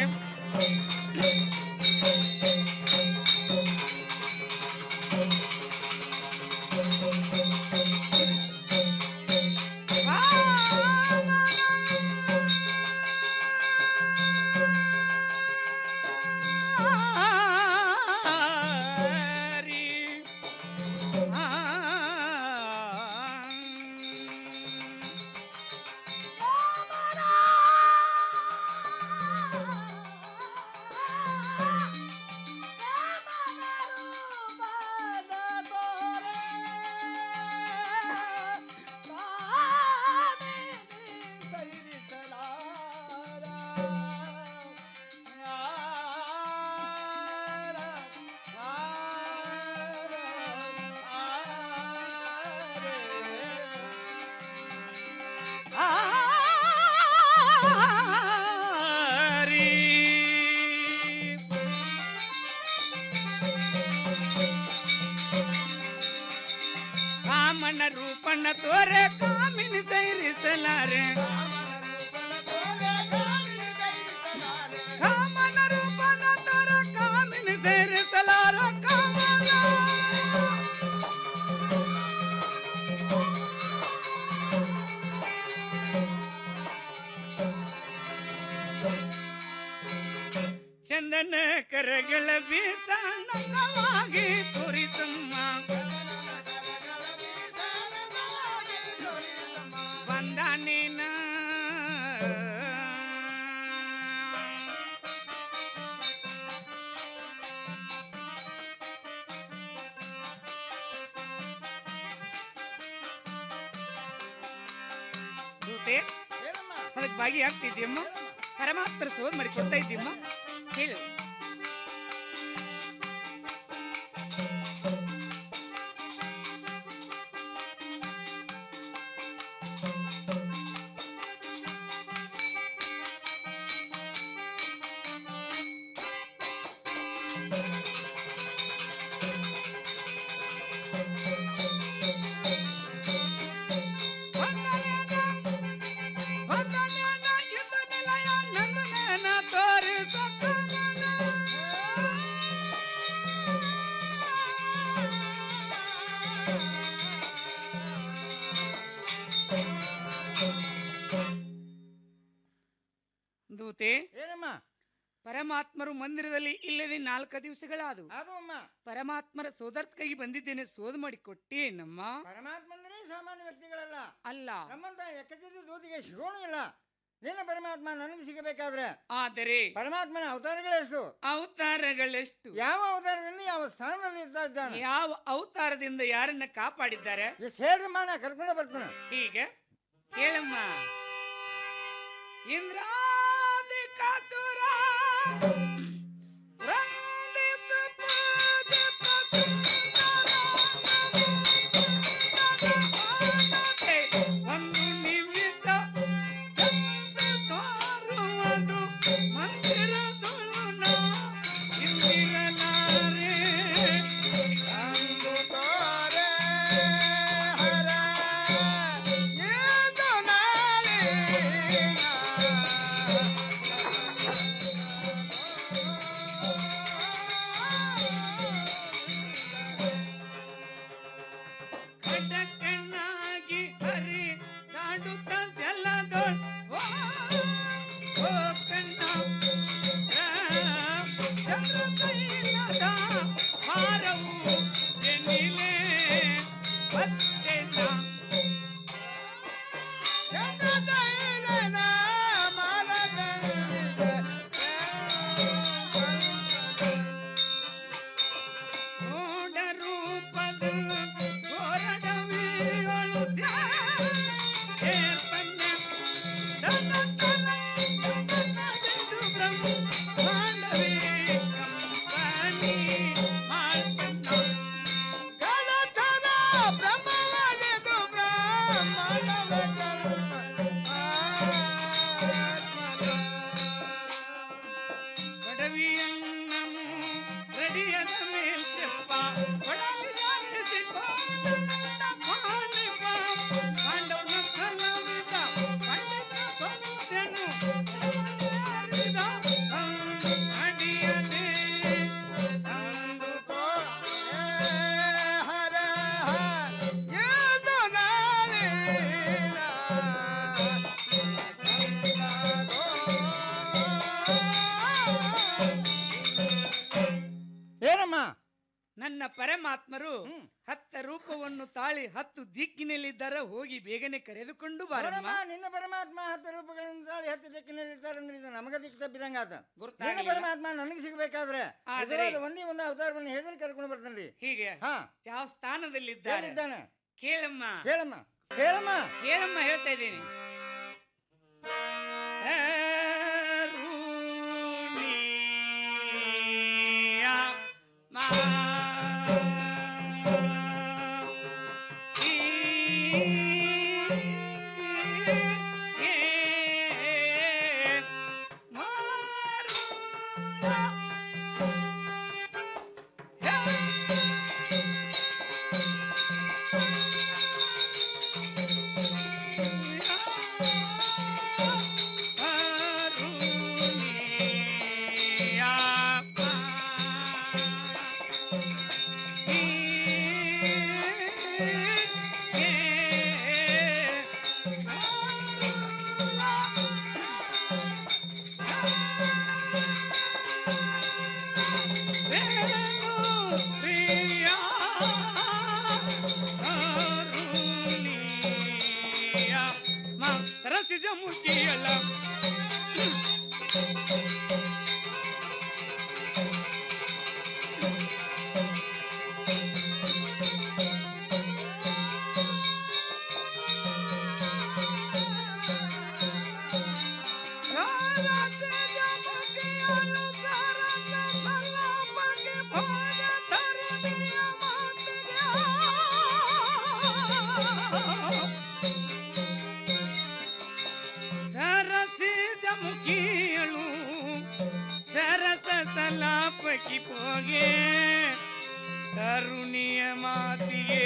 ಕಾಮನ ರೂಪಣ್ಣ ತೋರೆ ಕಾಮಿನಿ ಸೈರಿಸಲಾರೆ ಕಾಮನ ರೂಪಣ್ಣ ತೋರ ಕಾಮಿನಿ ಸೈರಿಸಲಾರ ಕಾಮನ ಚಂದನ ಕರಗಳ ಬೀಸ ನನ್ನವಾಗಿ ತೋರಿಸಮ್ಮ ಬಂದ ನೀನ ದೂತೆ ಅದಕ್ಕೆ ಭಾಗಿಯಾಗ್ತಿದ್ಯಮ್ಮ ಪರಮಾತ್ಮರ ಸೋದ್ ಮಾಡಿ ಕೊಡ್ತಾ ಇದ್ದೀಮ್ಮ ಹೇಳು ದೂತೆ ಏನಮ್ಮ ಪರಮಾತ್ಮರು ಮಂದಿರದಲ್ಲಿ ಇಲ್ಲದೆ ನಾಲ್ಕು ದಿವಸಗಳಾದವು ಅದು ಅಮ್ಮ ಪರಮಾತ್ಮರ ಸೋದರ್ತ ಕೈಗೆ ಬಂದಿದ್ದೇನೆ ಸೋದ ಮಾಡಿ ಕೊಟ್ಟೇನಮ್ಮ ಪರಮಾತ್ಮಂದ್ರೆ ಸಾಮಾನ್ಯ ವ್ಯಕ್ತಿಗಳಲ್ಲ ಅಲ್ಲ ನಮ್ಮಂತ ಎಕ್ಕಚಿದ ದೂತಿಗೆ ಸಿಗೋಣ ಇಲ್ಲ ನಿನ್ನ ಪರಮಾತ್ಮ ನನಗೆ ಸಿಗಬೇಕಾದ್ರೆ ಆದರೆ ಪರಮಾತ್ಮನ ಅವತಾರಗಳೆಷ್ಟು ಅವತಾರಗಳೆಷ್ಟು ಯಾವ ಅವತಾರದಿಂದ ಯಾವ ಸ್ಥಾನದಲ್ಲಿ ಇದ್ದ ಇದ್ದಾನೆ ಯಾವ ಅವತಾರದಿಂದ ಯಾರನ್ನ ಕಾಪಾಡಿದ್ದಾರೆ ಎಷ್ಟು ಹೇಳ್ರಮ್ಮ ನಾ ಕರ್ಕೊಂಡು ಬರ್ತಾನೆ ಹೀಗೆ ಕೇಳಮ್ಮ ಇಂದ್ರಾದಿಕಾಸುರ ವಂದಿತ ಪೂಜಿತ ಸುಂದರನಾಮತೆ ಒಂದು ನಿಮಿಷ ಚಂದ ತೋರುವುದು ಮಂದಿರದೊಳು ನಾ ಇಂದಿರಲಾರೆ ಅಂದು ತೋರೆ ಹರ ಏದು ನಾಳೆ ಖಡಕನಾಗಿ ಹರಿ ದಾಡುತ್ತ ಜಲದೊಳ್ ಓ ಓ ಕಣ್ಣ ಚಂದ್ರ ಕೈಲದ ಹಾರವು ಎನ್ನಿಲೆ ಬತ್ತೆನ ಚಂದ್ರ ಕೈಲದ ನೋಡ ರೂಪದ ಘೋರಡವಿಯೊಳು ಸೇರ್ಪನ್ನ ದನ ತರ ದನದೆಂದು ಬ್ರಹ್ಮಾಂಡವೇ ಕಂಪನಿ ಮಾಡ್ತನ್ನ ಗಣತರ ಬ್ರಹ್ಮವನೆದು ಬ್ರಹ್ಮಾಂಡವೇ ಬಡವಿಯನ್ನನು ರಡಿಯದ ಮೇಲ್ ತೆಪ್ಪ ಪಾಂಡವನ ಕಲವಿದ ಪಂಡಿತ ಬಹುದನು ಅರಿದ ಅಡಿಯದೆ ಅಂದು ಹರ ಏನು ನಾಳೆ ಏನಮ್ಮ ನನ್ನ ಪರಮಾತ್ಮರು ಹತ್ತ ರೂಪವನ್ನು ತಾಳಿ ಹತ್ತು ದಿಕ್ಕಿನಲ್ಲಿದ್ದರ ಹೋಗಿ ಬೇಗನೆ ಕರೆದುಕೊಂಡು ಬಾರಮ್ಮ ನೋಡಮ್ಮ, ನಿನ್ನ ಪರಮಾತ್ಮ ಹತ್ತು ರೂಪಗಳಿಂದ ತಾಳಿ ಹತ್ತು ದಿಕ್ಕಿನಲ್ಲಿರ್ತಾರೆ ಅಂದ್ರೆ ಇದು ನಮಗ ದಿಕ್ಕು ತಪ್ಪಿದಂಗ ಆತ ನಿನ್ನ ಗುರ್ತಾಗ್ಲಿಲ್ಲ. ಪರಮಾತ್ಮ ನನಗೆ ಸಿಗಬೇಕಾದ್ರೆ ಆದರೆ- ನಿಜವಾದ ಒಂದೇ ಒಂದು ಅವತಾರವನ್ನು ಹೇಳಿದ್ರೆ ಕರ್ಕೊಂಡು ಬರ್ತಾನ್ರಿ ಹೀಗೆ ಹಾ ಯಾವ ಸ್ಥಾನದಲ್ಲಿದ್ದಾರೆ ಎಲ್ಲಿದ್ದಾನೆ ಕೇಳಮ್ಮ ಹೇಳಮ್ಮ ಹೇಳಮ್ಮ ಕೇಳಮ್ಮ ಹೇಳ್ತಾ ಇದ್ದೀನಿ ಕರುಣಿಯ ಮಾ ಸರಸಿಜ ಮುಖಿಯಲ್ಲ ಸರಸಿಜ ಮುಖಿಯಳು ಸರಸ ಸಲಾಪಕಿ ಪೋಗೆ ತರುಣಿಯ ಮಾತಿಗೆ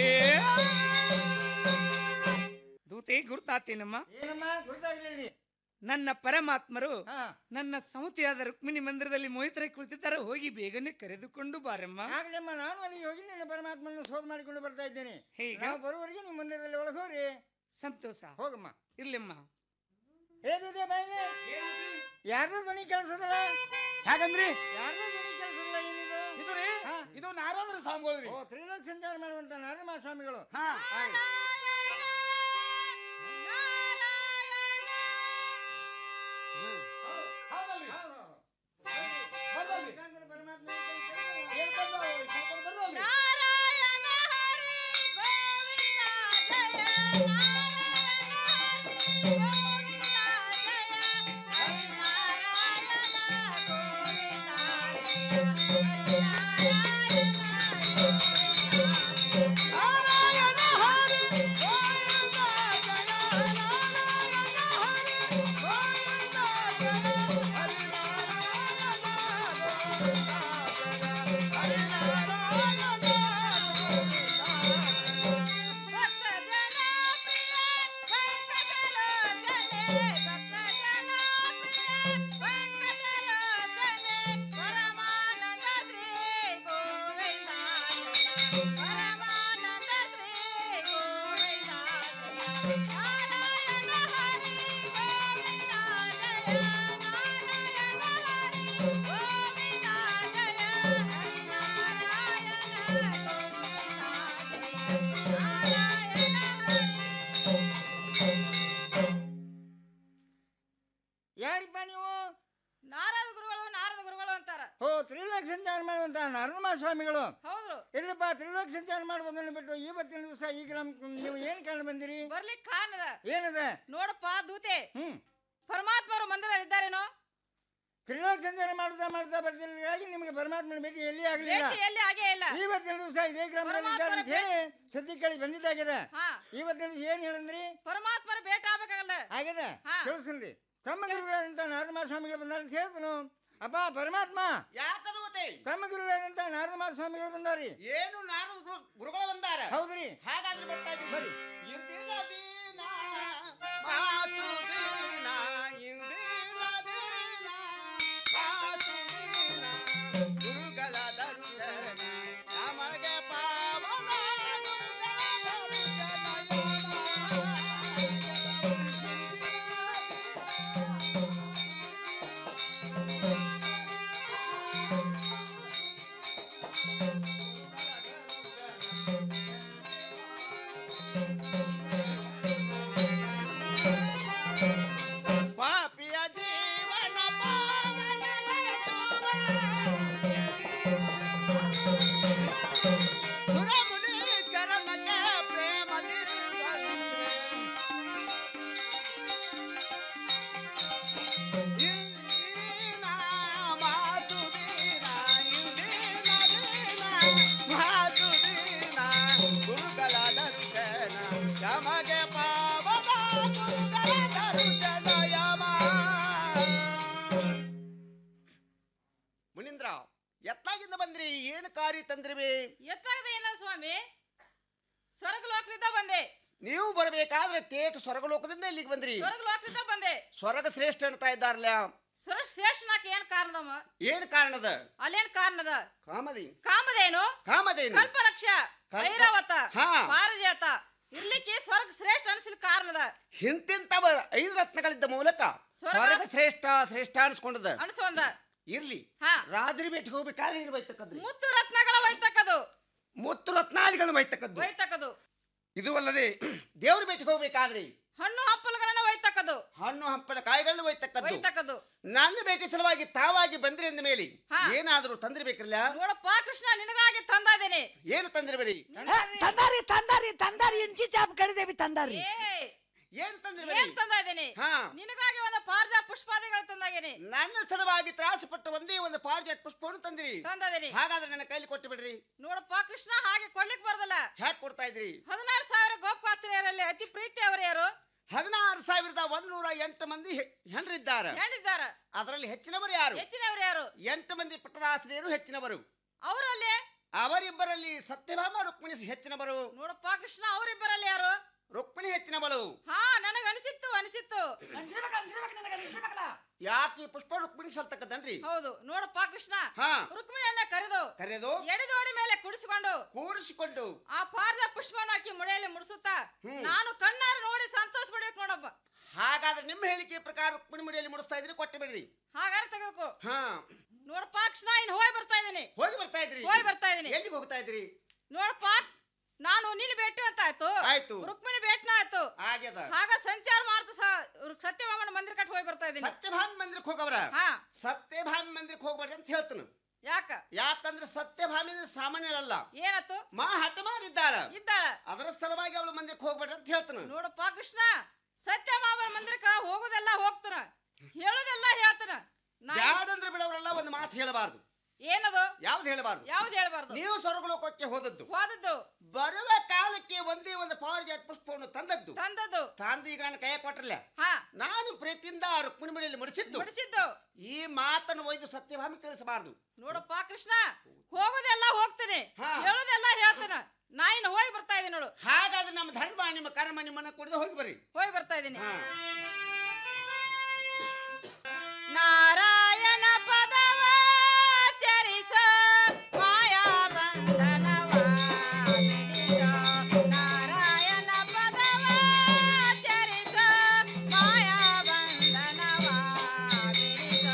ದೂತೆ ಗುರ್ತಾತೇನಮ್ಮ ಏನಮ್ಮ ಗುರುತಾಗ್ಲಿ ನನ್ನ ಪರಮಾತ್ಮರು ನನ್ನ ಸಮತಿಯಾದ ರುಕ್ಮಿಣಿ ಮಂದಿರದಲ್ಲಿ ಮೋಹಿತರಾಗಿ ಕುಳಿತಿದ್ದಾರೆ ಹೋಗಿ ಬೇಗನೆ ಕರೆದುಕೊಂಡು ಬಾರಮ್ಮ ಆಗ್ಲಮ್ಮ ನಾನು ಅಲ್ಲಿಗೆ ಹೋಗಿ ನಿನ್ನ ಪರಮಾತ್ಮನ ಶೋಧ ಮಾಡಿಕೊಂಡು ಬರ್ತಾ ಇದ್ದೇನೆ ಹೀಗೆ? ನಾವು ಬರುವವರೆಗೆ ನಿಮ್ಮ ಮಂದಿರದಲ್ಲಿ ಒಳಗೆ ಹೋಗ್ರಿ ಸಂತೋಷ ಹೋಗಮ್ಮ ಇರ್ಲಿಮ್ಮ ಏನಿದೆ ಬೈಲೆ ಯಾರ್ದು ಧ್ವನಿ ಕೆಲಸದಲ್ಲ ಹಾಗಂದ್ರಿ ಯಾರ್ದು ಧ್ವನಿ ಕೆಲಸದಲ್ಲ ಏನಿದು ಇದು ರೀ ಇದು ನಾರಾಯಣ ಸ್ವಾಮಿಗಳು ಓ ತ್ರಿಲೋಕ ಸಂಚಾರ ಮಾಡುವಂತ ನಾರಮ ಸ್ವಾಮಿಗಳು ಹಾ. ಆಯ್ತು. ಯಾರಿಪ್ಪ ನೀವು ನಾರದ ಗುರುಗಳು ನಾರದ ಗುರುಗಳು ಅಂತಾರ ಓ ತ್ರಿಲೋಕ ಸಂಚಾರ ಮಾಡುವಂತ ನರಮ ಸ್ವಾಮಿಗಳು ಹೌದು ಇಲ್ಲಪ್ಪ ತ್ರಿಲೋಕ ಸಂಚಾರ ಮಾಡುವುದನ್ನು ಬಿಟ್ಟು ಇವತ್ತಿನ ದಿವಸ ಈಗ ನಮ್ ನೀವು ಏನ್ ಕಾರಣ ಬಂದಿರಿ ಬರ್ಲಿಕ್ ಕಾರಣದ ಏನದ ನೋಡಪ್ಪ ದೂತೆ ಹ್ಮ್ ಪರಮಾತ್ಮರು ಮಂದಿರದಲ್ಲಿ ಇದ್ದಾರೇನೋ ತ್ರಿಲೋಕ ಸಂಚಾರ ಮಾಡುತ್ತಾ ಮಾಡುತ್ತಾ ಬರ್ತಿರ್ಲಿಕ್ಕಾಗಿ ನಿಮಗೆ ಪರಮಾತ್ಮನ ಭೇಟಿ ಎಲ್ಲಿ ಆಗಲಿಲ್ಲ ಭೇಟಿ ಎಲ್ಲಿ ಆಗೇ ಇಲ್ಲ ಇವತ್ತಿನ ದಿವಸ ಇದೇ ಗ್ರಾಮದಲ್ಲಿ ಇದ್ದಾರೆ ಅಂತ ಹೇಳಿ ಸದ್ಯಕ್ಕಳಿ ಬಂದಿದ್ದಾಗಿದೆ ಹಾ ಇವತ್ತಿನ ದಿವಸ ಏನ್ ಹೇಳಂದ್ರಿ ಪರಮಾತ್ಮರ ಭೇಟ ಆಗ್ಬೇಕಾಗಲ್ಲ ಆಗಿದೆ ಹಾ. ತಿಳಿಸ್ರಿ ತಮ್ಮ ಗುರುಗಳಂತ ನಾರದಮ ಸ್ವಾಮಿಗಳು ಬಂದಾರ ಅಂತ ಹೇಳ್ತನು ಅಪ್ಪ ಪರಮಾತ್ಮ ಯಾಕದೂತೆ ತಮ್ಮ ಗುರುಗಳಂತ ನಾರದಮ ಸ್ವಾಮಿಗಳು ಬಂದಾರಿ ಏನು ನಾರದ ಗುರು- ಗುರುಗಳು ಬಂದಾರ ಹೌದ್ರಿ ಹಾಗಾದ್ರೆ ಬರ್ತಾ ಇದ್ದೀನಿ ಬರ್ರಿ ಇಂದಿನ ದಿನ ಮಾಸುದಿನ ಇಂದಿನ ದಿನ ಮಾಸುದಿನ ಗುರುಗಳ ದರ್ಶನ ನಮಗೆ ಪಾವನ ಗುರುಗಳ ಪಾಪಿಯ ಜೀವನ ಸುರಮುನಿ ಚರಣಕ್ಕೆ ಪ್ರೇಮದಿ ಇಂದಿನ ಮಾತು ದಿನ ಇಂದಿನ ದಿನ ಮಾತು ದಿನ ಗುರುಗಳ ದರ್ಶನ ಯಮಗೆ ಪಾವನ ಗುರುಗಳ ದರ್ಶನ ಯಮ ಮುನೀಂದ್ರ ಎತ್ತಾಗಿಂದ ಬಂದ್ರಿ ಏನು ಕಾರ್ಯ ತಂದ್ರಿವಿ ಎತ್ತಾಗದೆ ಏನ ಸ್ವಾಮಿ ಸ್ವರ್ಗ ಲೋಕದಿಂದ ಬಂದೆ ನೀವು ಬರಬೇಕಾದ್ರೆ ತೇಟ್ ಸ್ವರ್ಗಲೋಕದಿಂದ ಇಲ್ಲಿಗೆ ಬಂದ್ರಿ ಸ್ವರ್ಗ ಲೋಕದಿಂದ ಬಂದೆ ಸ್ವರ್ಗ ಶ್ರೇಷ್ಠ ಅಂತ ಇದ್ದಾರಲ್ಲ ಸ್ವರ್ಗ ಶ್ರೇಷ್ಠನಾಕ ಏನ್ ಕಾರಣದಮ್ಮ ಏನ್ ಕಾರಣದ ಅಲ್ಲೇನ್ ಕಾರಣದ ಕಾಮದಿ ಕಾಮಧೇನು ಕಾಮಧೇನು ಕಲ್ಪರಕ್ಷ ಕಲ್ಪ- ಐರಾವತ ಹಾ. ಪಾರಿಜಾತ ಇರ್ಲಿಕ್ಕೆ ಸ್ವರ್ಗ ಶ್ರೇಷ್ಠ ಅನ್ಸಲ್ ಕಾರಣದ ಇಂತಿಂತ ಐದು ರತ್ನಗಳಿದ್ದ ಮೂಲಕ ಸ್ವರ್ಗ- ಸ್ವರ್ಗ ಶ್ರೇಷ್ಠ ಶ್ರೇಷ್ಠ ಅನ್ಸ್ಕೊಂಡದ ಅನ್ಸೊಂದ ಇರ್ಲಿ ಹಾ ರಾಜರಿ ಭೇಟಿಗೆ ಹೋಗ್ಬೇಕಾದ್ರೆ ಏನು ಬೈತಕ್ಕದ್ರಿ ಮುತ್ತು ರತ್ನಗಳ ಒಯ್ತಕ್ಕದು ಮುತ್ತು ರತ್ನಾದಿಗಳನ್ನ ಬೈತಕ್ಕದ್ದು ಒಯ್ತಕ್ಕದು ಇದು ಅಲ್ಲದೆ ದೇವ್ರ ಭೇಟಿಗೆ ಹೋಗ್ಬೇಕಾದ್ರಿ ಹಣ್ಣು ಹಪ್ಪಲಗಳನ್ನ ಒಯ್ತಕ್ಕದು ಹಣ್ಣು ಹಂಪಲ ಕಾಯಿಗಳನ್ನ ಒಯ್ತಕ್ಕದ್ದು ಒಯ್ತಕ್ಕದು ನನ್ನ ಭೇಟಿ ಸಲುವಾಗಿ ತಾವಾಗಿ ಬಂದ್ರಿ ಅಂದ ಮೇಲೆ ಹಾ. ಏನಾದ್ರೂ ತಂದಿರ್ಬೇಕಿರಲ್ಲ ನೋಡಪ್ಪ ಕೃಷ್ಣ ನಿನಗಾಗಿ ತಂದಿದ್ದೇನೆ ಏನು ತಂದಿರ್ಬೇರಿ ತಂದಾರಿ ತಂದಾರಿ ತಂದಾರಿ ಇಂಚಿ ಚಾಪ್ ಕಡಿದೇವಿ ತಂದಾರಿ ಏನು ತಂದಿರ್ಬೇರಿ ಏನ್ ತಂದಿದ್ದೇನೆ ಹಾ. ನಿನಗಾಗಿ ಒಂದು ಪಾರ್ಜಾ ಪುಷ್ಪಾದಿಗಳು ತಂದಾಗೇನೆ ನನ್ನ ಸಲುವಾಗಿ ತ್ರಾಸಪಟ್ಟು ಒಂದೇ ಒಂದು ಪಾರಿಜಾತ ಪುಷ್ಪವನ್ನು ತಂದಿರಿ ತಂದದೇನೆ ಹಾಗಾದ್ರೆ ನನ್ನ ಕೈಲಿ ಕೊಟ್ಟು ಬಿಡ್ರಿ ನೋಡಪ್ಪ ಕೃಷ್ಣ ಹಾಗೆ ಕೊಡ್ಲಿಕ್ ಬರ್ದಲ್ಲ ಹ್ಯಾಕ್ ಕೊಡ್ತಾ ಇದ್ರಿ ಹದಿನಾರು ಸಾವಿರ ಗೋಪಾತ್ರೆಯರಲ್ಲಿ ಅತಿ ಪ್ರೀತಿ ಅವರು ಯಾರು ಹದಿನಾರು ಸಾವಿರದ ಒಂದೂರ ಎಂಟು ಮಂದಿ ಹೆ- ಹೆಂಡ್ರಿದ್ದಾರೆ ಹೇಳಿದ್ದಾರ ಅದರಲ್ಲಿ ಹೆಚ್ಚಿನವರು ಯಾರು ಹೆಚ್ಚಿನವರು ಯಾರು ಎಂಟು ಮಂದಿ ಪಟ್ಟದಾಸ್ತ್ರೀಯರು ಹೆಚ್ಚಿನವರು ಅವರಲ್ಲಿ ಅವರಿಬ್ಬರಲ್ಲಿ ಸತ್ಯಭಾಮ ರುಕ್ಮಿಣಿ ಹೆಚ್ಚಿನವರು ನೋಡಪ್ಪ ಕೃಷ್ಣ ಅವರಿಬ್ಬರಲ್ಲಿ ಯಾರು ರುಕ್ಮಿಣಿ ಹೆಚ್ಚಿನವಳು ಹಾ ನನಗ ಅನಿಸಿತ್ತು ಅನಿಸಿತ್ತು ಯಾಕೆ ಈ ಪುಷ್ಪ ರುಕ್ಮಿಣಿ ಸಲ್ತಕ್ಕದನ್ರಿ ಹೌದು ನೋಡಪ್ಪ ಕೃಷ್ಣ ಹಾ. ರುಕ್ಮಿಣಿಯನ್ನ ಕರೆದು ಕರೆದು ಎಡೆದೋಡಿ ಮೇಲೆ ಕುಡಿಸಿಕೊಂಡು ಕೂಡಿಸಿಕೊಂಡು ಆ ಪಾರ್ದ ಪುಷ್ಪವನ್ನು ಹಾಕಿ ಮುಡಿಯಲ್ಲಿ ಮುಡಿಸುತ್ತಾ ಹ್ಮ್. ನಾನು ಕಣ್ಣಾರು ನೋಡಿ ಸಂತೋಷ ಪಡ್ಬೇಕು ನೋಡಪ್ಪ ಹಾಗಾದ್ರೆ ನಿಮ್ಮ ಹೇಳಿಕೆ ಪ್ರಕಾರ ರುಕ್ಮಿಣಿ ಮುಡಿಯಲ್ಲಿ ಮುಡಿಸ್ತಾ ಇದ್ರಿ ಕೊಟ್ಟು ಬಿಡ್ರಿ ಹಾಗಾದ್ರೆ ತಗೋಬೇಕು ಹಾ ನೋಡಪ್ಪ ಕೃಷ್ಣ ಇನ್ನು ಹೋಗಿ ಬರ್ತಾ ಇದ್ದೀನಿ ಹೋಗಿ ಬರ್ತಾ ಇದ್ರಿ ಹೋಗಿ ಬರ್ತಾ ಇದ್ದೀನಿ ಎಲ್ಲಿಗೆ ಹೋಗ್ತಾ ಇದ್ರಿ ನೋಡಪ್ಪ ನಾನು ನಿನ್ನ ಭೇಟಿ ಅಂತ ಆಯ್ತು ಆಯ್ತು. ರುಕ್ಮಿಣಿ ಭೇಟಿನ ಆಯ್ತು ಆಗ್ಯದ ಹಾಗ ಸಂಚಾರ ಮಾಡ್ತಾ ಸ- ಸತ್ಯಭಾಮನ ಮಂದಿರ ಕಟ್ ಹೋಗಿ ಬರ್ತಾ ಇದ್ದೀನಿ ಸತ್ಯಭಾಮಿ ಮಂದಿರಕ್ಕೆ ಹೋಗವ್ರ ಹಾ ಸತ್ಯಭಾಮಿ ಮಂದಿರಕ್ಕೆ ಹೋಗ್ಬೇಡ್ರಿ ಅಂತ ಹೇಳ್ತಾನ ಯಾಕ ಯಾಕಂದ್ರೆ ಸತ್ಯಭಾಮಿ ಅಂದ್ರೆ ಸಾಮಾನ್ಯರಲ್ಲ ಏನತ್ತು ಮಾ ಹಠಮಾರಿದ್ದಾಳ ಇದ್ದಾಳ ಅದರ ಸಲುವಾಗಿ ಅವಳು ಮಂದಿರಕ್ಕೆ ಹೋಗ್ಬೇಡ ಅಂತ ಹೇಳ್ತಾನ ನೋಡಪ್ಪ ಕೃಷ್ಣ ಸತ್ಯಭಾಮನ ಮಂದಿರಕ್ಕ ಹೋಗೋದೆಲ್ಲ ಹೋಗ್ತಾನ ಹೇಳೋದೆಲ್ಲ ಹೇಳ್ತಾನ ನಾ- ಬ್ಯಾಡಂದ್ರೆ ಬಿಡವರೆಲ್ಲ ಒಂದು ಮಾತು ಹೇಳಬಾರ್ದು ಏನದು ಯಾವ್ದು ಹೇಳಬಾರ್ದು ಯಾವ್ದು ಹೇಳ್ಬಾರ್ದು ನೀವು ಸ್ವರ್ಗಲೋಕಕ್ಕೆ ಹೋದದ್ದು ಹೋದದ್ದು ಬರುವ ಕಾಲಕ್ಕೆ ಒಂದೇ ಒಂದು ಪಾರಿಜಾತ ಪುಷ್ಪವನ್ನು ತಂದದ್ದು ತಂದದ್ದು ತಂದು ಈಗ ನನ್ನ ಕೈ ಕೊಟ್ರಲ್ಲ ಹಾ ನಾನು ಪ್ರೀತಿಯಿಂದ ಆ ರುಕ್ಮಿಣಿ ಮನೆಯಲ್ಲಿ ಮುಡಿಸಿದ್ದು ಬಿಡಿಸಿದ್ದು ಈ ಮಾತನ್ನು ಒಯ್ದು ಸತ್ಯಭಾಮಿ ತಿಳಿಸಬಾರದು ನೋಡಪ್ಪ ಕೃಷ್ಣ ಹೋಗೋದೆಲ್ಲ ಹೋಗ್ತಾನೆ ಹಾ. ಹೇಳೋದೆಲ್ಲ ಹೇಳ್ತಾನ ನಾ ಇನ್ನು ಹೋಗಿ ಬರ್ತಾ ಇದೀನಿ ನೋಡು ಹಾಗಾದ್ರೆ ನಮ್ಮ ಧರ್ಮ ನಿಮ್ಮ ಕರ್ಮ ನಿಮ್ಮನ್ನ ಕುಡಿದು ಹೋಗಿ ಬರ್ರಿ ಹೋಗಿ ಬರ್ತಾ ಇದೀನಿ ಹಾ. ನಾರಾಯಣ ಪದವ ಚರಿಸೋ ಮಾಯಾ ಬಂಧನವ ಬಿಡಿಸೋ. ನಾರಾಯಣ ಪದವ ಚರಿಸೋ ಮಾಯಾ ಬಂಧನವ ಬಿಡಿಸೋ.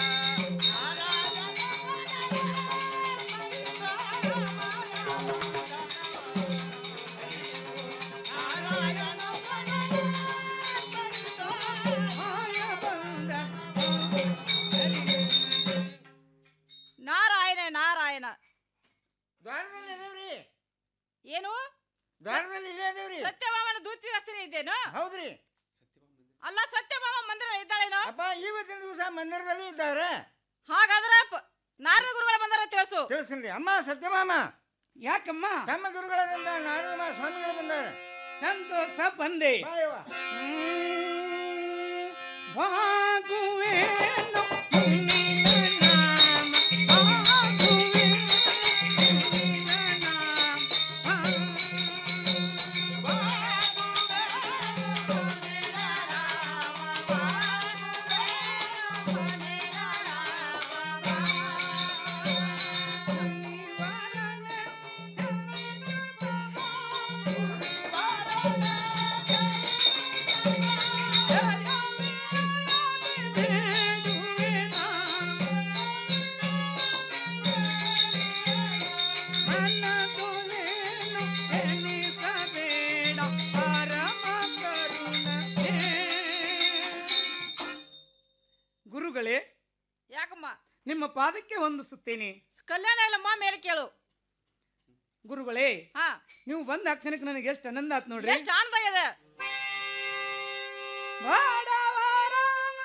ನಾರಾಯಣ ನಾರಾಯಣ ದ್ವಾರದಲ್ಲಿ ಇದೇವ್ರಿ ಏನು ದ್ವಾರದಲ್ಲಿ ಇಲ್ಲೇ ಇದೇವ್ರಿ ಸತ್ಯಭಾಮನ ದೂತಿಗಸ್ತಿನ ಇದ್ದೇನು ಹೌದ್ರಿ ಅಲ್ಲ ಸತ್ಯಭಾಮ ಮಂದಿರ ಇದ್ದಾಳೇನೋ ಅಪ್ಪ ಇವತ್ತಿನ ದಿವಸ ಮಂದಿರದಲ್ಲಿ ಇದ್ದಾರೆ ಹಾಗಾದ್ರೆ ಪ- ನಾರದ ಗುರುಗಳ ಬಂದಾರ ತಿಳಿಸು ತಿಳಿಸ್ರಿ ಅಮ್ಮ ಸತ್ಯಮಾಮ ಯಾಕಮ್ಮ ತಮ್ಮ ಗುರುಗಳಾದಂತ ನಾರದ ಸ್ವಾಮಿಗಳು ಬಂದಾರೆ ಸಂತೋಷ ಬಂದೆ ಬಾ ಯವ್ವ. ಬಾಗುವೇನು ನಿನ್ನ ನಾಮ, ಬಾಗುವೆನು ನಿನ್ನ ನಾಮ. ಮನದೊಳೆನು ಎನಿಸಬೇಡ ಪರಮ ಕರುಣೆ. ಗುರುಗಳೇ ಯಾಕಮ್ಮ ನಿಮ್ಮ ಪಾದಕ್ಕೆ ಹೊಂದಿಸುತ್ತೇನೆ ಕಲ್ಯಾಣ ಇಲ್ಲಮ್ಮ ಮೇಲೆ ಕೇಳು ಗುರುಗಳೇ ಹಾ ನೀವು ಬಂದ ಆ ಕ್ಷಣಕ್ಕೆ ನನಗೆ ಎಷ್ಟು ಆನಂದ ಆತ್ ನೋಡ್ರಿ ಎಷ್ಟು ಆನಂದ ಇದೆ ಬಡವರ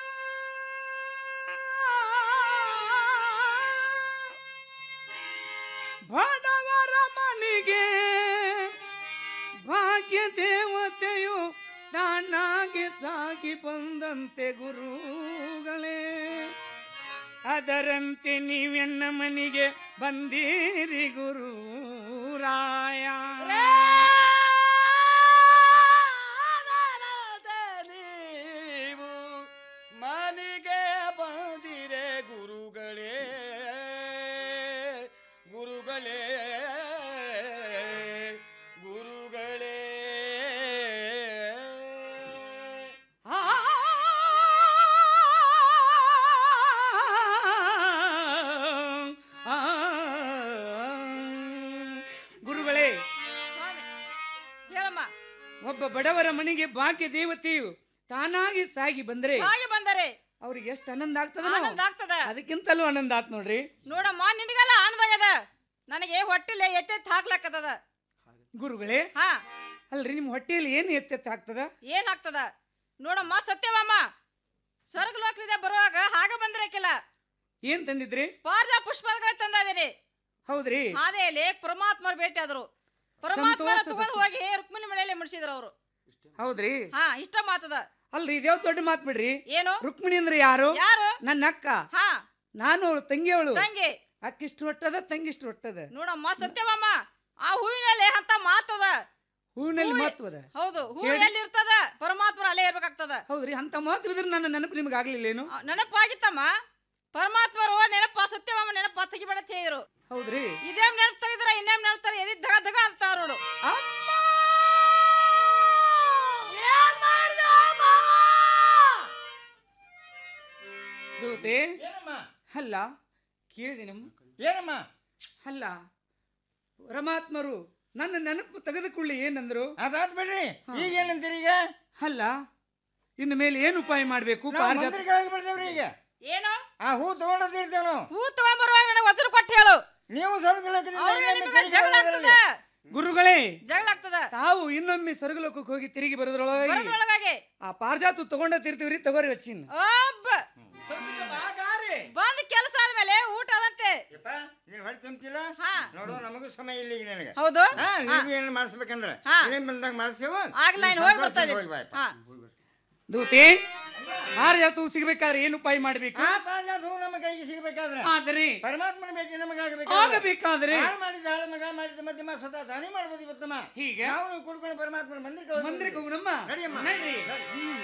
ಬಡವರ ಮನೆಗೆ ಭಾಗ್ಯ ದೇವತೆಯು ತಾನಾಗಿ ಸಾಗಿ ಬಂದಂತೆ ಗುರುಗಳೇ ಅದರಂತೆ ನೀವೆನ್ನ ಮನೆಗೆ ಬಂದೀರಿ ಗುರು ರಾಯ ನೀವು ಮನೆಗೆ ಬಂದಿರೆ ಗುರುಗಳೇ ಗುರುಗಳೇ ಗುರುಗಳೇ ಗುರುಗಳೇ ಹೇಳಮ್ಮ ಒಬ್ಬ ಬಡವರ ಮನೆಗೆ ಭಾಗ್ಯ ದೇವತೆಯು ತಾನಾಗಿ ಸಾಗಿ ಬಂದ್ರೆ ಹಾಗೆ ಬಂದರೆ ಅವ್ರಿಗೆ ಎಷ್ಟು ಆನಂದ ಆಗ್ತದ ಆನಂದ ಆಗ್ತದ ಅದಕ್ಕಿಂತಲೂ ಆನಂದ ಆತ್ ನೋಡ್ರಿ ನೋಡಮ್ಮ ನಿನಗೆಲ್ಲ ಆನಂದ ಆಗ್ಯದ ನನಗೆ ಹೊಟ್ಟಿಲೆ ಎತ್ತೆತ್ ಹಾಕ್ಲಕ್ಕದ ಗುರುಗಳೇ ಹಾ ಅಲ್ರಿ ನಿಮ್ ಹೊಟ್ಟೆಯಲ್ಲಿ ಏನ್ ಎತ್ತೆತ್ತ ಆಗ್ತದ ಏನ್ ಆಗ್ತದ ನೋಡಮ್ಮ ಸತ್ಯವಾಮ ಸ್ವರ್ಗ ಲೋಕಲಿಂದ ಬರುವಾಗ ಹಾಗ ಬಂದ್ರಕಿಲ್ಲ ಏನ್ ತಂದಿದ್ರಿ ಪಾರ್ಜ ಪುಷ್ಪಗಳ ತಂದಿರಿ ಹೌದ್ರಿ ಹಾದೇಲಿ ಪರಮಾತ್ಮರು ಭೇಟಿ ಆದ್ರು ಪರಮಾತ್ಮ ಸಂತೋಷದ ತಗೊಂಡ್ ಸು- ಹೋಗಿ ರುಕ್ಮಿಣಿ ಮಳೆಯಲ್ಲಿ ಮುಡಿಸಿದ್ರು ಅವರು ಹೌದ್ರಿ ಹಾ ಇಷ್ಟ ಮಾತದ ಅಲ್ರಿ ಇದ್ಯಾವ್ ದೊಡ್ಡ ಮಾತ್ ಬಿಡ್ರಿ ಏನು ರುಕ್ಮಿಣಿ ಅಂದ್ರೆ ಯಾರು ಯಾರು ನನ್ನ ಅಕ್ಕ ಹಾ ನಾನು ಅವಳು ತಂಗಿಯವಳು ತಂಗಿ ಅಕ್ಕಿಷ್ಟು ಹೊಟ್ಟದ ತಂಗಿಷ್ಟು ಹೊಟ್ಟದ ನೋಡಮ್ಮ ಸತ್ಯವಾಮ ಆ ಹೂವಿನಲ್ಲಿ ಅಂತ ಮಾತದ ಹೂವಿನಲ್ಲಿ ಹೂವಿ- ಮಹತ್ವದ ಹೌದು ಹೂ ಹೇಳಿ. ಎಲ್ಲಿ ಇರ್ತದ ಪರಮಾತ್ಮರು ಅಲ್ಲೇ ಇರ್ಬೇಕಾಗ್ತದ ಹೌದ್ರಿ ಅಂತ ಮಹತ್ವ ಇದ್ರೆ ನನ್ನ ನೆನಪು ನಿಮ್ಗೆ ಆಗ್ಲಿಲ್ಲೇನು ಆ, ನೆನಪಾಗಿತ್ತಮ್ಮ ಪರಮಾತ್ಮರು ನೆನಪ ಸತ್ಯವಾಮ ನೆನಪ ತೆಗಿಬೇಡ ಅಂತ ಹೇಳಿದ್ರು ಹೌದ್ರಿ ಇದೇಮ್ ನೆನಪು ತೆಗಿದ್ರ ಇನ್ನೇಮ್ ನೆನಪು ತರ ಎದಿ ದಗ ದಗ ಅಂತಾರ ನೋಡು ದೂತೆ ಅಲ್ಲ ಕೇಳಿದಿನಮ್ಮ ಏನಮ್ಮ ಅಲ್ಲ ಪರಮಾತ್ಮರು ನನ್ನ ನೆನಪು ತೆಗೆದುಕೊಳ್ಳಿ ಏನಂದ್ರು ಅದಾತ್ ಬಿಡ್ರಿ ಈಗ ಏನಂತೀರಿ ಈಗ ಅಲ್ಲ ಇನ್ನು ಮೇಲೆ ಏನು ಉಪಾಯ ಮಾಡ್ಬೇಕು ನಾವು ಪಾರಿಜಾತ- ಮಂದಿರಕ್ಕೆ ಹೋಗಿ ಬಿಡ್ತೇವ್ರಿ ಈಗ ಏನು ಆ ಹೂ ತಗೊಂಡದಿರ್ತೇವೆ ನಾವು ಹೂ ತಗೊಂಬರುವಾಗ ನನಗೆ ವಚನ ಕೊಟ್ಟು ಹೇಳು ನೀವು ಸ್ವರ್ಗಲೋಕದಿಂದ ಅವ್ರಿಗೆ ಇನ್ನೊಮ್ಮೆ ನಿಮಗೆ ತಿರುಗಿ ಜಗಳ ಬರೋದರಲ್ಲಿ. ಆಗ್ತದ ಗುರುಗಳೇ ಜಗಳ ಆಗ್ತದ ತಾವು ಇನ್ನೊಮ್ಮೆ ಸ್ವರ್ಗಲೋಕಕ್ಕೆ ಹೋಗಿ ತಿರುಗಿ ಬರೋದ್ರೊಳಗೆ ಬರೋದ್ರೊಳಗಾಗಿ ಆ ಪಾರ್ಜಾತು ತಗೊಂಡ ತಿರ್ತೀವ್ರಿ ತಗೋರಿ ವಚ್ಚಿನ್ ಒಬ್ಬ ಬಂದ್ ಕೆಲಸ ಆದ್ಮೇಲೆ ಊಟ ಅದಂತೆ ಯಪ್ಪ, ನೀನ್ ಹೊಟ್ಟೆ ತುಂಬ್ತಿಲ್ಲ ಹಾ. ನೋಡು ನಮಗೂ ಸಮಯ ಇಲ್ಲ ಈಗ ನನಗೆ ಹೌದು? ಹಾ ಹಾ. ನೀವು ಏನು ಮಾಡಿಸ್ಬೇಕಂದ್ರೆ ಹಾ. ಏನೇನ್ ಬಂದಾಗ ಮಾಡಿಸ್ತೇವೆ ಆಗ್ಲಾ ಇನ್ನು ಹೋಗಿ ಬರ್ತಾ ಇದೀನಿ. ಹಾ. ದೂತಿ ಪಾರ್ಜಾತು ಸಿಗ್ಬೇಕಾದ್ರೆ ಏನು ಉಪಾಯ ಮಾಡ್ಬೇಕು ಆ ಪಾಂಜಾತು ನಮ್ಮ ಕೈಗೆ ಸಿಗಬೇಕಾದ್ರೆ ಆದ್ರೆ ಪರಮಾತ್ಮನ ಭೇಟಿ ನಮಗಾಗಬೇಕು ಆಗಬೇಕಾದ್ರೆ? ಹಾಳು ಮಾಡಿದ ಹಾಳು ಮಗ ಮಾಡಿದ ಮಧ್ಯಮ ಸದಾ ದಾನಿ ಮಾಡ್ಬೋದು ಇವತ್ತಮ್ಮ ಹೀಗೆ? ನಾವು ಕುಡ್ಕೊಂಡು ಪರಮಾತ್ಮನ ಮಂದಿರಕ್ಕೆ ಹೋಗ್ಬೇಕು. ಮಂದಿರಕ್ಕೆ ಹೋಗೋಣಮ್ಮ? ನಡಿಯಮ್ಮ ನಡ್ರಿ. ಹ್ಮ್.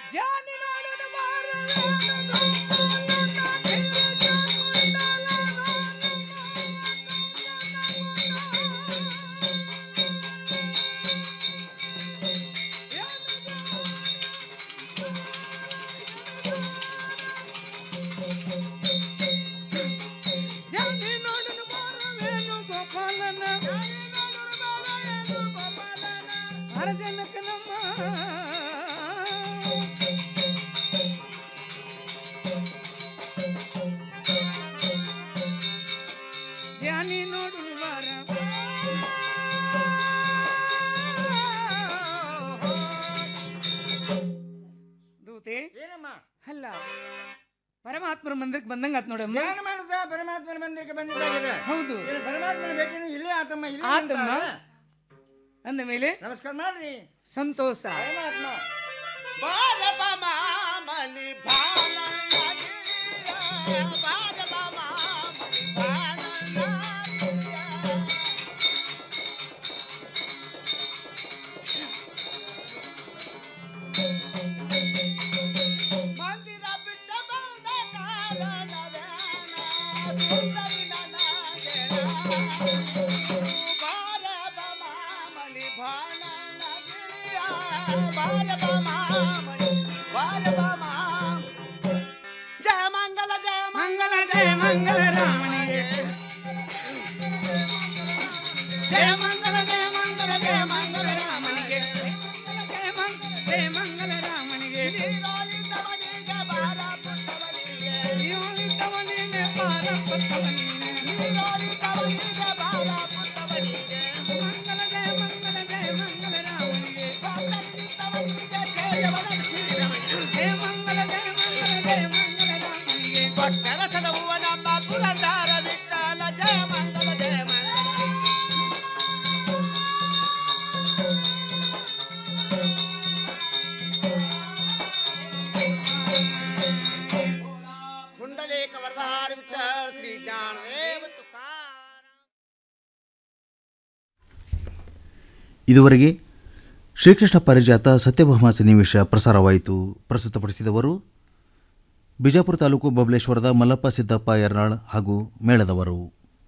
ಧ್ಯಾನಿ ನೋಡು ಬಾರ ದೂತೆ ಏನಮ್ಮ ಅಲ್ಲ ಪರಮಾತ್ಮರ ಮಂದಿರಕ್ಕೆ ಬಂದಂಗ ಆತ್ ನೋಡಮ್ಮ ಧ್ಯಾನ ಮಾಡುದ ಪರಮಾತ್ಮನ ಮಂದಿರಕ್ಕೆ ಬಂದಿದ್ದಾಗಿದೆ ಹೌದು ಏನು ಪರಮಾತ್ಮನ ಭೇಟಿನೂ ಇಲ್ಲೇ ಆತಮ್ಮ ಇಲ್ಲೇ ಆತಮ್ಮ ನಿಂತಾರ. ಅಂದ ಮೇಲೆ ನಮಸ್ಕಾರ ಮಾಡ್ರಿ ಸಂತೋಷ ಪರಮಾತ್ಮ ಬಾರಬ ಮಾಮನಿ ಬಾಲನಾಗಿ, ಬಾರಬ ಮಾಮನಿ ಬಾಲನಾಗಿ. ಮಂದಿರ ಬಿಟ್ಟ ಬಂದ ಕಾರಣವೇನ, ಸುಂದರಿ ನನಗೆಣ. ಬಾರಬ ಮಾಮನಿ ಬಾಲನಾಗಿ, ಬಾರಬ ಮಾಮನಿ ಬಾರಬ ಮಾಮ. ಜಯ ಮಂಗಲ ಜಯ ಮಂಗಲ ಜಯ ಮಂಗಲ ರಾಮನಿಗೆ ಜಯ ಮಂಗಲ ಜಯ ಮಂಗಲ ಜಯ ಮಂಗಲ ರಾಮನಿಗೆ ಜಯ ಮಂಗಲ ಜಯ ಮಂಗಲ ರಾಮನಿಗೆ ನೀರೋಳಿದ್ದವನಿಗೆ ಬಾರ ಪುತ್ತವನಿಗೆ ನೀವೊಲಿದ್ದವನಿಗೆ ಬಾರ ಪುತ್ತವನಿಗೆ ನೀರೋಳಿದ್ದವನಿಗೆ ಬಾರ ಪುತ್ತವನಿಗೆ ಮಂಗಲ ಜಯ ಮಂಗಲ ಜಯ ಮಂಗಲ ರಾಮನಿಗೆ ಭಕ್ತನಿದ್ದವನಿಗೆ ಜಯವನ ಶ್ರೀರಮಣಿಗೆ ಜಯ ಮಂಗಲ ಜಯ ಮಂಗಲ ಜಯ ಮಂಗಲ ರಾಮನಿಗೆ ಕೊಟ್ಟರ ಕದವುವ ನಮ್ಮ ಪುರಂದರ ವಿಠಲ ಜಯ ಮಂಗಲ ಜಯ ಮಂಗಲ ಪುಂಡಲೇಕ ವರದಾರ ವಿಠಲ ಶ್ರೀ ಜ್ಞಾನದೇವ ತುಕಾರ ಇದುವರೆಗೆ ಶ್ರೀಕೃಷ್ಣ ಪಾರಿಜಾತ ಸತ್ಯಭಾಮ ಸನ್ನಿವೇಶ ಪ್ರಸಾರವಾಯಿತು ಪ್ರಸ್ತುತಪಡಿಸಿದವರು ಬಿಜಾಪುರ ತಾಲೂಕು ಬಬಲೇಶ್ವರದ ಮಲ್ಲಪ್ಪ ಸಿದ್ದಪ್ಪ ಯರ್ನಾಳ್ ಹಾಗೂ ಮೇಳದವರು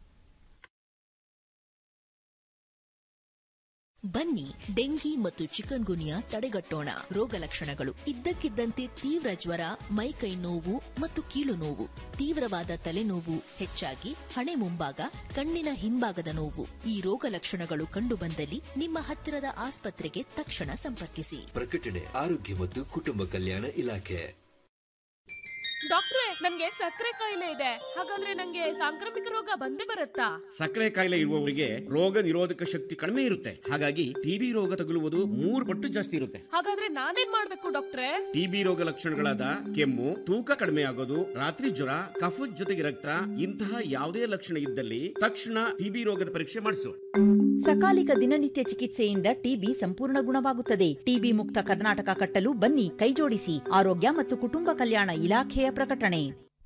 ಬನ್ನಿ ಡೆಂಗಿ ಮತ್ತು ಚಿಕನ್ ಗುನಿಯಾ ತಡೆಗಟ್ಟೋಣ ರೋಗ ಲಕ್ಷಣಗಳು ಇದ್ದಕ್ಕಿದ್ದಂತೆ ತೀವ್ರ ಜ್ವರ ಮೈಕೈ ನೋವು ಮತ್ತು ಕೀಲು ನೋವು ತೀವ್ರವಾದ ತಲೆನೋವು ಹೆಚ್ಚಾಗಿ ಹಣೆ ಮುಂಭಾಗ ಕಣ್ಣಿನ ಹಿಂಭಾಗದ ನೋವು ಈ ರೋಗ ಲಕ್ಷಣಗಳು ಕಂಡುಬಂದಲ್ಲಿ ನಿಮ್ಮ ಹತ್ತಿರದ ಆಸ್ಪತ್ರೆಗೆ ತಕ್ಷಣ ಸಂಪರ್ಕಿಸಿ ಪ್ರಕಟಣೆ ಆರೋಗ್ಯ ಮತ್ತು ಕುಟುಂಬ ಕಲ್ಯಾಣ ಇಲಾಖೆ ಡಾಕ್ಟ್ರೆ ನನ್ಗೆ ಸಕ್ಕರೆ ಕಾಯಿಲೆ ಇದೆ ಹಾಗಾದ್ರೆ ನಂಗೆ ಸಾಂಕ್ರಾಮಿಕ ರೋಗ ಬಂದೇ ಬರುತ್ತಾ ಸಕ್ಕರೆ ಕಾಯಿಲೆ ಇರುವವರಿಗೆ ರೋಗ ನಿರೋಧಕ ಶಕ್ತಿ ಕಡಿಮೆ ಇರುತ್ತೆ ಹಾಗಾಗಿ ಟಿಬಿ ರೋಗ ತಗುಲುವುದು ಮೂರು ಪಟ್ಟು ಜಾಸ್ತಿ ಇರುತ್ತೆ ಹಾಗಾದ್ರೆ ನಾನೇನ್ ಮಾಡ್ಬೇಕು ಡಾಕ್ಟ್ರೆ ಟಿಬಿ ರೋಗ ಲಕ್ಷಣಗಳಾದ ಕೆಮ್ಮು ತೂಕ ಕಡಿಮೆ ಆಗೋದು ರಾತ್ರಿ ಜ್ವರ ಕಫದ ಜೊತೆಗೆ ರಕ್ತ ಇಂತಹ ಯಾವುದೇ ಲಕ್ಷಣ ಇದ್ದಲ್ಲಿ ತಕ್ಷಣ ಟಿಬಿ ರೋಗದ ಪರೀಕ್ಷೆ ಮಾಡಿಸು ಸಕಾಲಿಕ ದಿನನಿತ್ಯ ಚಿಕಿತ್ಸೆಯಿಂದ ಟಿಬಿ ಸಂಪೂರ್ಣ ಗುಣವಾಗುತ್ತದೆ ಟಿಬಿ ಮುಕ್ತ ಕರ್ನಾಟಕ ಕಟ್ಟಲು ಬನ್ನಿ ಕೈಜೋಡಿಸಿ ಆರೋಗ್ಯ ಮತ್ತು ಕುಟುಂಬ ಕಲ್ಯಾಣ ಇಲಾಖೆಯ ಪ್ರಕಟಣೆ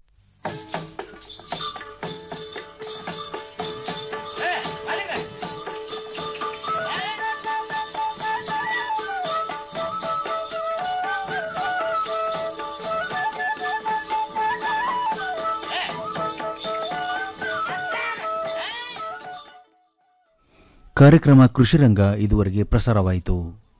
ಕಾರ್ಯಕ್ರಮ ಕೃಷಿರಂಗ ಇದುವರೆಗೆ ಪ್ರಸಾರವಾಯಿತು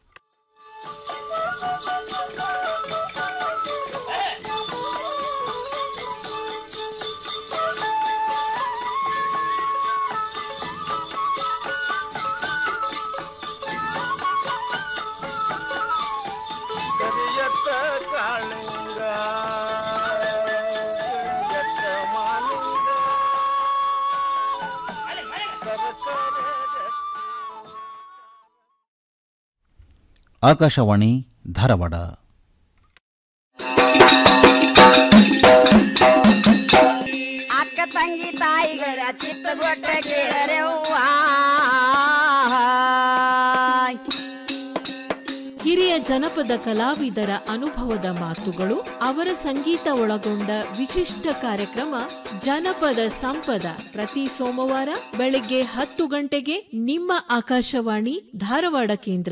ಕರಿಯತ್ತ ಕಾಳಿಂಗ ಕರಿಯತ್ತ ಮಾಲಿಂಗ ಆಕಾಶವಾಣಿ ಧಾರವಾಡ ಅಕ್ಕ ತಂಗಿ ತಾಯಿಗಳ ಚಿತ್ತಗೊಟ್ಟ ಕೇಳರೆ ಹಿರಿಯ ಜನಪದ ಕಲಾವಿದರ ಅನುಭವದ ಮಾತುಗಳು ಅವರ ಸಂಗೀತ ಒಳಗೊಂಡ ವಿಶಿಷ್ಟ ಕಾರ್ಯಕ್ರಮ ಜನಪದ ಸಂಪದ ಪ್ರತಿ ಸೋಮವಾರ ಬೆಳಗ್ಗೆ ಹತ್ತು ಗಂಟೆಗೆ ನಿಮ್ಮ ಆಕಾಶವಾಣಿ ಧಾರವಾಡ ಕೇಂದ್ರ